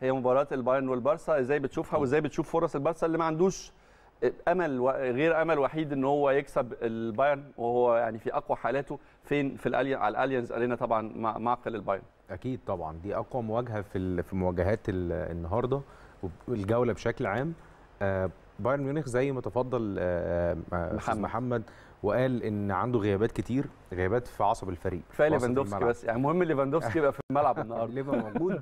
هي مباراه البايرن والبارسا ازاي بتشوفها وازاي بتشوف فرص البارسا اللي ما عندوش امل و- غير امل وحيد ان هو يكسب البايرن وهو يعني في اقوى حالاته فين في الالي على الاليانز ارينا طبعا مع معقل البايرن اكيد طبعا دي اقوى مواجهه في ال- في مواجهات ال- النهارده والجوله بشكل عام آه، بايرن ميونخ زي ما تفضل آه، آه، أستاذ محمد. محمد وقال ان عنده غيابات كتير غيابات في عصب الفريق كفايه في وسط ليفاندوفسكي الملعب. بس يعني المهم ليفاندوفسكي يبقى في الملعب النهارده ليفا موجود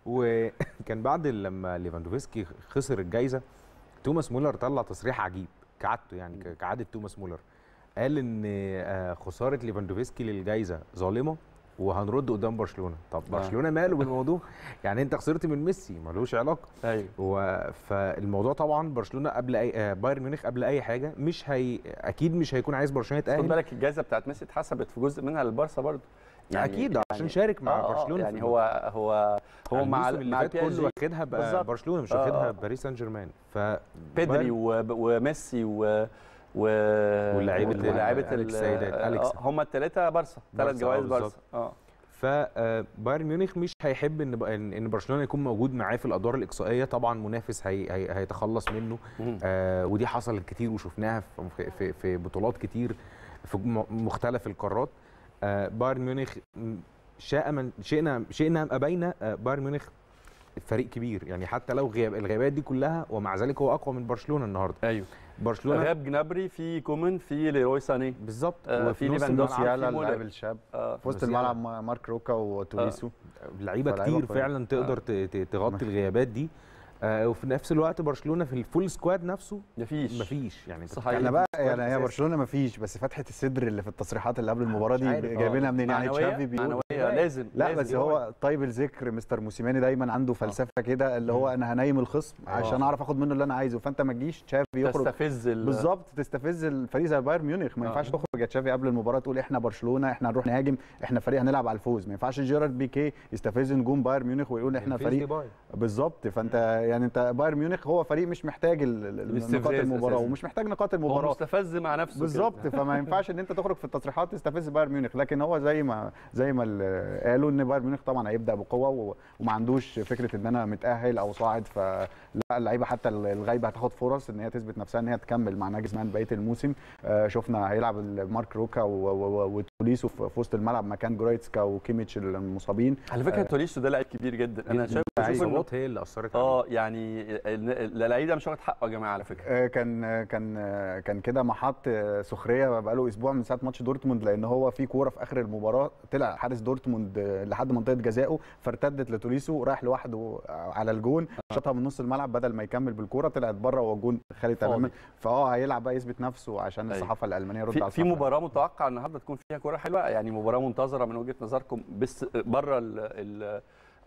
وكان بعد لما ليفاندوفسكي خسر الجائزه توماس مولر طلع تصريح عجيب كعادته يعني ك- كعاده توماس مولر قال ان آه، خساره ليفاندوفسكي للجائزه ظالمه وهنرد قدام برشلونه طب آه. برشلونه ماله بالموضوع يعني انت خسرت من ميسي ملوش علاقه ايوه و... فالموضوع طبعا برشلونه قبل اي آه، بايرن ميونخ قبل اي حاجه مش هي اكيد مش هيكون عايز برشلونه خد يتاهل بالك الجائزه بتاعت ميسي اتحسبت في جزء منها للبارسا برضه اكيد عشان شارك مع آه، آه، برشلونه يعني في هو هو هو مع الموسم اللي مع فات البي اس كله جي واخدها بقى بالظبط. برشلونه مش آه، واخدها آه. باريس سان جيرمان ف بيدري و- وميسي و و ولاعيبة ال- ولاعيبه أليكس سيدات، أليكس. هم الثلاثه بارسا ثلاث بارسا، آه، جوائز بالظبط. بارسا اه فبايرن ميونخ مش هيحب ان ان إن برشلونه يكون موجود معاه في الادوار الاقصائيه طبعا منافس هي هي هيتخلص منه مم. آه ودي حصلت كتير وشفناها في في, في بطولات كتير في م- مختلف القارات آه بايرن ميونخ م- شاء من شئنا شئنا ام ابينا آه بايرن ميونخ فريق كبير يعني حتى لو غياب الغيابات دي كلها ومع ذلك هو اقوى من برشلونه النهارده ايوه برشلونه غاب جنابري في كومن في ليروي ساني بالظبط آه، وفي في نص ليفاندوفسكي الملعب موسيالا مولر. اللاعب الشاب آه. في وسط موسيالا. الملعب ما- مارك روكا وتوريسو لعيبه فلعيبة كتير كويسة. فعلا تقدر ت- ت- تغطي ماشي. الغيابات دي آه وفي نفس الوقت برشلونه في الفول سكواد نفسه مفيش مفيش يعني أنت صحيح. بتتكلم احنا بقى في سكواد يعني هي أساسي. برشلونه ما فيش بس فتحه الصدر اللي في التصريحات اللي قبل المباراه مش دي عارف، آه. جايبينها منين يعني معنوية تشافي بيقول معنوية لازم لا لازم. بس هو طيب الذكر مستر موسيماني دايما عنده فلسفه كده اللي هو انا هنايم الخصم عشان اعرف اخد منه اللي انا عايزه فانت ما تجيش تشافي يخرج تستفز ال- بالظبط تستفز الفريق زي بايرن ميونخ ما آه. ينفعش تخرج يا تشافي قبل المباراه تقول احنا برشلونه احنا هنروح نهاجم احنا فريق هنلعب على الفوز ما ينفعش جيرارد بيكي يستفز نجوم بايرن ميونخ ويقول احنا فيس فريق ديباي. بالظبط فانت يعني انت بايرن ميونخ هو فريق مش محتاج ال- ال- الاستفزاز نقاط المباراه أساساً. ومش محتاج نقاط هو المباراه مستفز مع نفسه كده. بالظبط فما ينفعش ان انت تخرج في التصريحات تستفز بايرن ميونخ لكن هو زي ما زي ما ال- قالوا ان بايرن ميونخ طبعا هيبدا بقوه و- وما عندوش فكره ان انا متاهل او صاعد فلا اللعيبه حتى الغايبه هتاخد فرص ان هي تثبت نفسها ان هي تكمل مع ناجزمان بقيه الموسم آه، شفنا هيلعب مارك روكا و- و- وتوليسو في في وسط الملعب مكان جرويتسكا وكيميتش المصابين على فكره توليسو ده لعيب كبير جدا انا شايف بشوف إنه- الاصابات هي اللي اثرت عليه اه يعني ال- اللعيب ده مش واخد حقه يا جماعه على فكره آه، كان آه، كان آه، كان كده محط آه، سخريه بقاله اسبوع من ساعه ماتش دورتموند لان هو في كوره في اخر المباراه طلع حارس دورتموند آه، لحد منطقه جزائه فارتدت لتوليسو راح لوحده آه، على الجون شاطها من نص الملعب بدل ما يكمل بالكوره طلعت بره وهو الجون خالي تماما فاضي. فاه هيلعب بقى يثبت نفسه عشان أيوة. الصحافه الالمانيه يرد في, على في الصحافة. مباراه متوقع النهارده تكون فيها كوره حلوه يعني مباراه منتظره من وجهه نظركم بس بره ال ال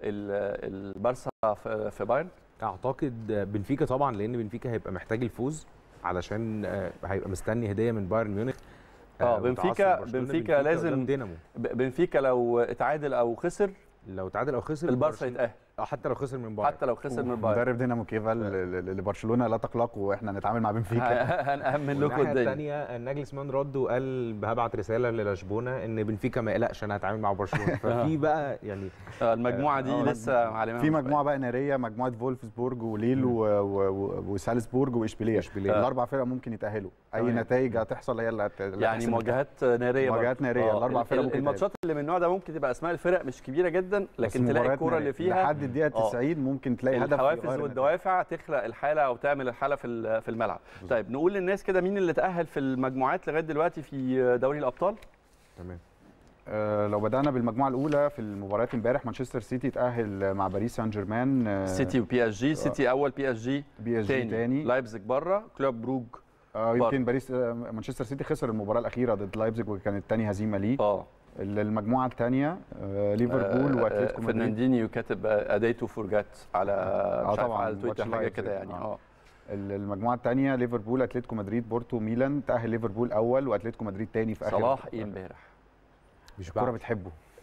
ال البارسا في, في بايرن اعتقد بنفيكا طبعا لان بنفيكا هيبقى محتاج الفوز علشان آه، هيبقى مستني هديه من بايرن ميونخ آه، وتعثر بنفيكا- برشلونة. بنفيكا لازم- قدام دينامو ب- بنفيكا لو اتعادل او خسر لو تعادل او خسر البارسا برشلونة- يتاهل اه حتى لو خسر من بايرن حتى لو خسر من بايرن مدرب دينامو كيفا ل- ل- لبرشلونه لا تقلقوا واحنا نتعامل مع بنفيكا هنأمن لكم والناحيه الدنيا الثانيه ناجلسمان رد وقال هبعت رساله للشبونه ان بنفيكا ما يقلقش انا هتعامل مع برشلونه ففي بقى يعني آه، المجموعه دي آه، لسه معلمه في مجموعه بقى ناريه مجموعه فولفسبورج وليل و- و- و- وسالزبورج واشبيليه إشبيلية. الاربع فرق ممكن يتاهلوا اي تمام. نتائج هتحصل هي اللي هت... اللي يعني هتحسم مواجهات ناريه برضه. مواجهات نارية، آه، الأربع ال- فرق ال- ممكن الماتشات اللي من النوع ده ممكن تبقى اسماء الفرق مش كبيره جدا بس لكن تلاقي مباريات الكوره نارية. اللي فيها لحد الدقيقه آه. 90 ممكن تلاقي هدف الحوافز يغير النتائج. والدوافع تخلق الحاله او تعمل الحاله في ال- في الملعب طيب نقول للناس كده مين اللي تاهل في المجموعات لغايه دلوقتي في دوري الابطال تمام آه لو بدانا بالمجموعه الاولى في المباريات امبارح مانشستر سيتي تاهل مع باريس سان جيرمان آه، سيتي وبي اس جي سيتي اول بي اس جي بي اس جي تاني تاني لايبزيج بره كلوب بروج آه بره. يمكن باريس آه مانشستر سيتي خسر المباراه الاخيره ضد لايبزيج وكانت تاني هزيمه ليه اه المجموعه الثانيه آه ليفربول آه، واتلتيكو مدريد فرناندينيو كاتب اديتو فورجات على مش عارف طبعاً، على تويتر واتش حاجه لايف كده زي- يعني آه. اه المجموعه الثانيه ليفربول اتلتيكو مدريد بورتو ميلان تاهل ليفربول اول واتلتيكو مدريد تاني في اخر صلاح ايه امبارح مش الكوره بعد بتحبه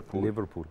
ليفربول ليفربول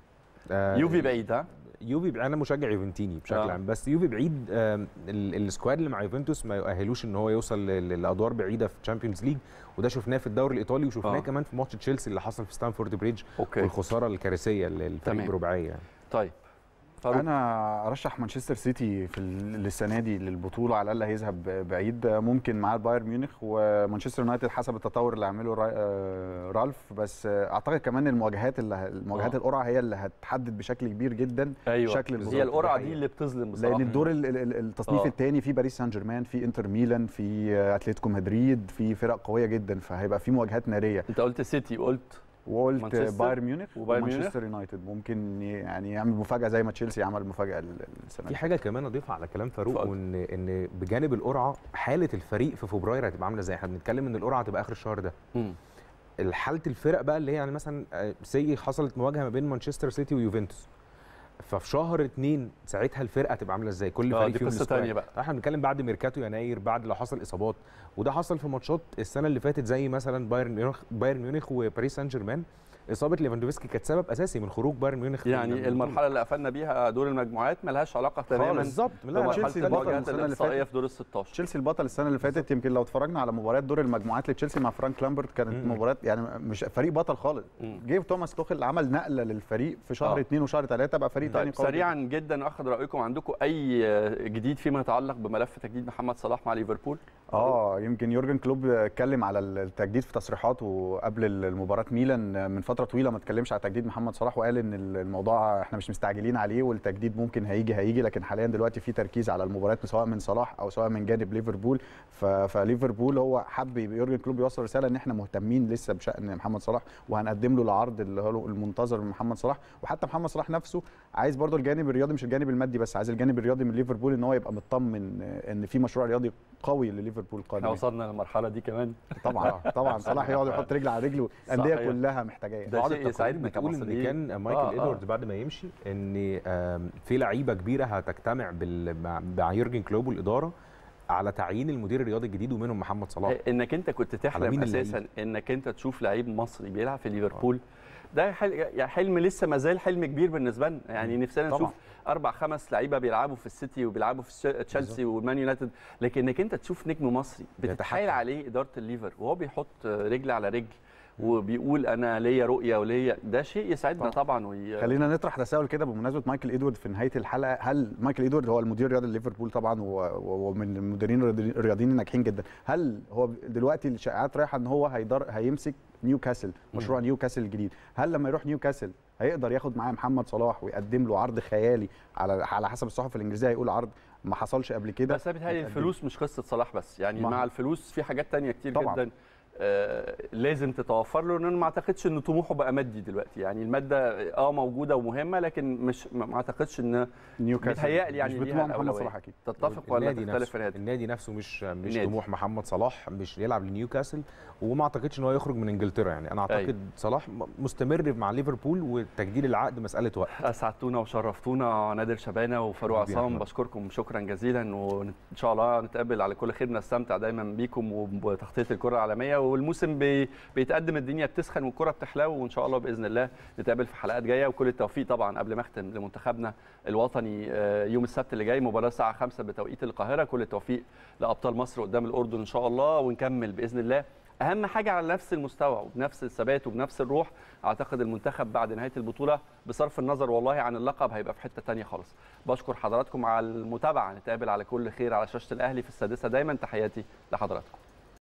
آه، يوفي بعيد ها يوفي انا مشجع يوفنتيني بشكل آه. عام بس يوفي بعيد آم، ال- السكواد اللي مع يوفنتوس ما يؤهلوش ان هو يوصل ل- لادوار بعيده في الشامبيونز ليج وده شفناه في الدوري الايطالي وشفناه آه. كمان في ماتش تشيلسي اللي حصل في ستانفورد بريدج اوكي والخساره الكارثيه للفريق تمام. برباعيه يعني. طيب فاروق انا ارشح مانشستر سيتي في ال- السنه دي للبطوله على الاقل هيذهب بعيد ممكن مع بايرن ميونخ ومانشستر يونايتد حسب التطور اللي عمله را- آه، رالف بس آه، اعتقد كمان المواجهات اللي المواجهات آه. القرعه هي اللي هتحدد بشكل كبير جدا ايوه شكل هي البطولة. القرعه دي دي حقيقة. اللي بتظلم بصراحه لان الدور ال- ال- ال- التصنيف آه. الثاني في باريس سان جيرمان في انتر ميلان في آه، اتلتيكو مدريد في فرق قويه جدا فهيبقى في مواجهات ناريه انت قلت سيتي وقلت وقلت مانشستر بايرن ميونخ وبايرن ميونخ. ومانشستر يونايتد ممكن يعني يعمل مفاجاه زي ما تشيلسي عمل مفاجاه ال- السنه في دي حاجه كمان اضيفها على كلام فاروق اتفضل. وان ان بجانب القرعه حاله الفريق في فبراير هتبقى عامله ازاي احنا بنتكلم ان القرعه هتبقى اخر الشهر ده مم. حاله الفرق بقى اللي هي يعني مثلا آه، سي حصلت مواجهه ما بين مانشستر سيتي ويوفنتوس ففي شهر اتنين ساعتها الفرقه هتبقى عامله ازاي كل آه، فريق دي فيهم قصة السكواد. تانية بقى. احنا بنتكلم بعد ميركاتو يناير بعد لو حصل اصابات وده حصل في ماتشات السنه اللي فاتت زي مثلا بايرن ميونخ بايرن ميونخ وباريس سان جيرمان اصابه ليفاندوفسكي كانت سبب اساسي من خروج بايرن ميونخ من يعني البطولة. المرحله اللي قفلنا بيها دور المجموعات ملهاش علاقه تماما بالظبط لا، بمرحله تشيلسي البطل المواجهات السنة اللي الاقصائيه فاتت. في دور ال 16 تشيلسي البطل السنه اللي فاتت يمكن لو اتفرجنا على مباريات دور المجموعات لتشيلسي مع فرانك لامبرت كانت مم. مباريات يعني مش فريق بطل خالص مم. جه توماس توخل عمل نقله للفريق في شهر آه. اثنين وشهر ثلاثه بقى فريق طيب ثاني قوي سريعا جدا اخذ رايكم عندكم اي جديد فيما يتعلق بملف تجديد محمد صلاح مع ليفربول اه يمكن يورجن كلوب اتكلم على التجديد في تصريحاته قبل المباراه ميلان من فتره طويله ما اتكلمش على تجديد محمد صلاح وقال ان الموضوع احنا مش مستعجلين عليه والتجديد ممكن هيجي هيجي لكن حاليا دلوقتي في تركيز على المباريات سواء من صلاح او سواء من جانب ليفربول ف- فليفربول هو حب يورجن كلوب يوصل رساله ان احنا مهتمين لسه بشان محمد صلاح وهنقدم له العرض اللي هو المنتظر من محمد صلاح وحتى محمد صلاح نفسه عايز برضو الجانب الرياضي مش الجانب المادي بس عايز الجانب الرياضي من ليفربول ان هو يبقى مطمن ان في مشروع رياضي قوي لليفربول احنا قادم وصلنا للمرحله دي كمان طبعا طبعا صلاح يقعد يحط رجل على رجله الانديه صحيح. كلها محتاجاه ده بعض شيء التقارير يسعدنا بتقول ان كمصريين. كان مايكل آه، آه. ادواردز بعد ما يمشي ان آم، في لعيبه كبيره هتجتمع بال- مع- مع يورجن كلوب والاداره على تعيين المدير الرياضي الجديد ومنهم محمد صلاح انك انت كنت على تحلم مين اساسا انك انت تشوف لعيب مصري بيلعب في ليفربول ده حل... يعني حلم لسه ما زال حلم كبير بالنسبه لنا يعني نفسنا طبعاً. نشوف اربع خمس لعيبه بيلعبوا في السيتي وبيلعبوا في الش- تشيلسي والمان يونايتد لكن انك انت تشوف نجم مصري بتتحايل بيتحكم. عليه اداره الليفر وهو بيحط رجل على رجل وبيقول انا ليا رؤيه وليا ده شيء يسعدنا طبعا وي... خلينا نطرح تساؤل كده بمناسبه مايكل ادوارد في نهايه الحلقه هل مايكل ادوارد هو المدير الرياضي لليفربول طبعا و- و- ومن المديرين الرياضي- الرياضيين الناجحين جدا هل هو دلوقتي الشائعات رايحه ان هو هيدر هيمسك نيوكاسل مشروع نيوكاسل الجديد هل لما يروح نيوكاسل هيقدر ياخد معاه محمد صلاح ويقدم له عرض خيالي على على حسب الصحف الانجليزيه هيقول عرض ما حصلش قبل كده بس بيتهيألي يتقدم. الفلوس مش قصه صلاح بس يعني ما- مع الفلوس في حاجات تانية كتير طبعاً. جدا آه لازم تتوفر له لان انا ما اعتقدش ان طموحه بقى مادي دلوقتي يعني الماده اه موجوده ومهمه لكن مش ما ما اعتقدش ان نيوكاسل بيتهيألي يعني مش ليها بطموح محمد الأولوية. صلاح اكيد تتفق ولا النادي تختلف نفسه في هذا النادي نفسه مش مش النادي. طموح محمد صلاح مش يلعب لنيوكاسل وما اعتقدش ان هو يخرج من انجلترا يعني انا اعتقد أيوة. صلاح م- مستمر مع ليفربول وتجديد العقد مساله وقت اسعدتونا وشرفتونا نادر شبانه وفاروق حبيبي يا عصام أحمد. بشكركم شكرا جزيلا وان شاء الله نتقابل على كل خير نستمتع دايما بيكم وبتغطيه الكره العالميه والموسم بي بيتقدم الدنيا بتسخن والكره بتحلو وان شاء الله باذن الله نتقابل في حلقات جايه وكل التوفيق طبعا قبل ما اختم لمنتخبنا الوطني آه، يوم السبت اللي جاي مباراه الساعه 5 بتوقيت القاهره كل التوفيق لابطال مصر قدام الاردن ان شاء الله ونكمل باذن الله اهم حاجه على نفس المستوى وبنفس الثبات وبنفس الروح اعتقد المنتخب بعد نهايه البطوله بصرف النظر والله عن اللقب هيبقى في حته تانية خالص بشكر حضراتكم على المتابعه نتقابل على كل خير على شاشه الاهلي في السادسه دايما تحياتي لحضراتكم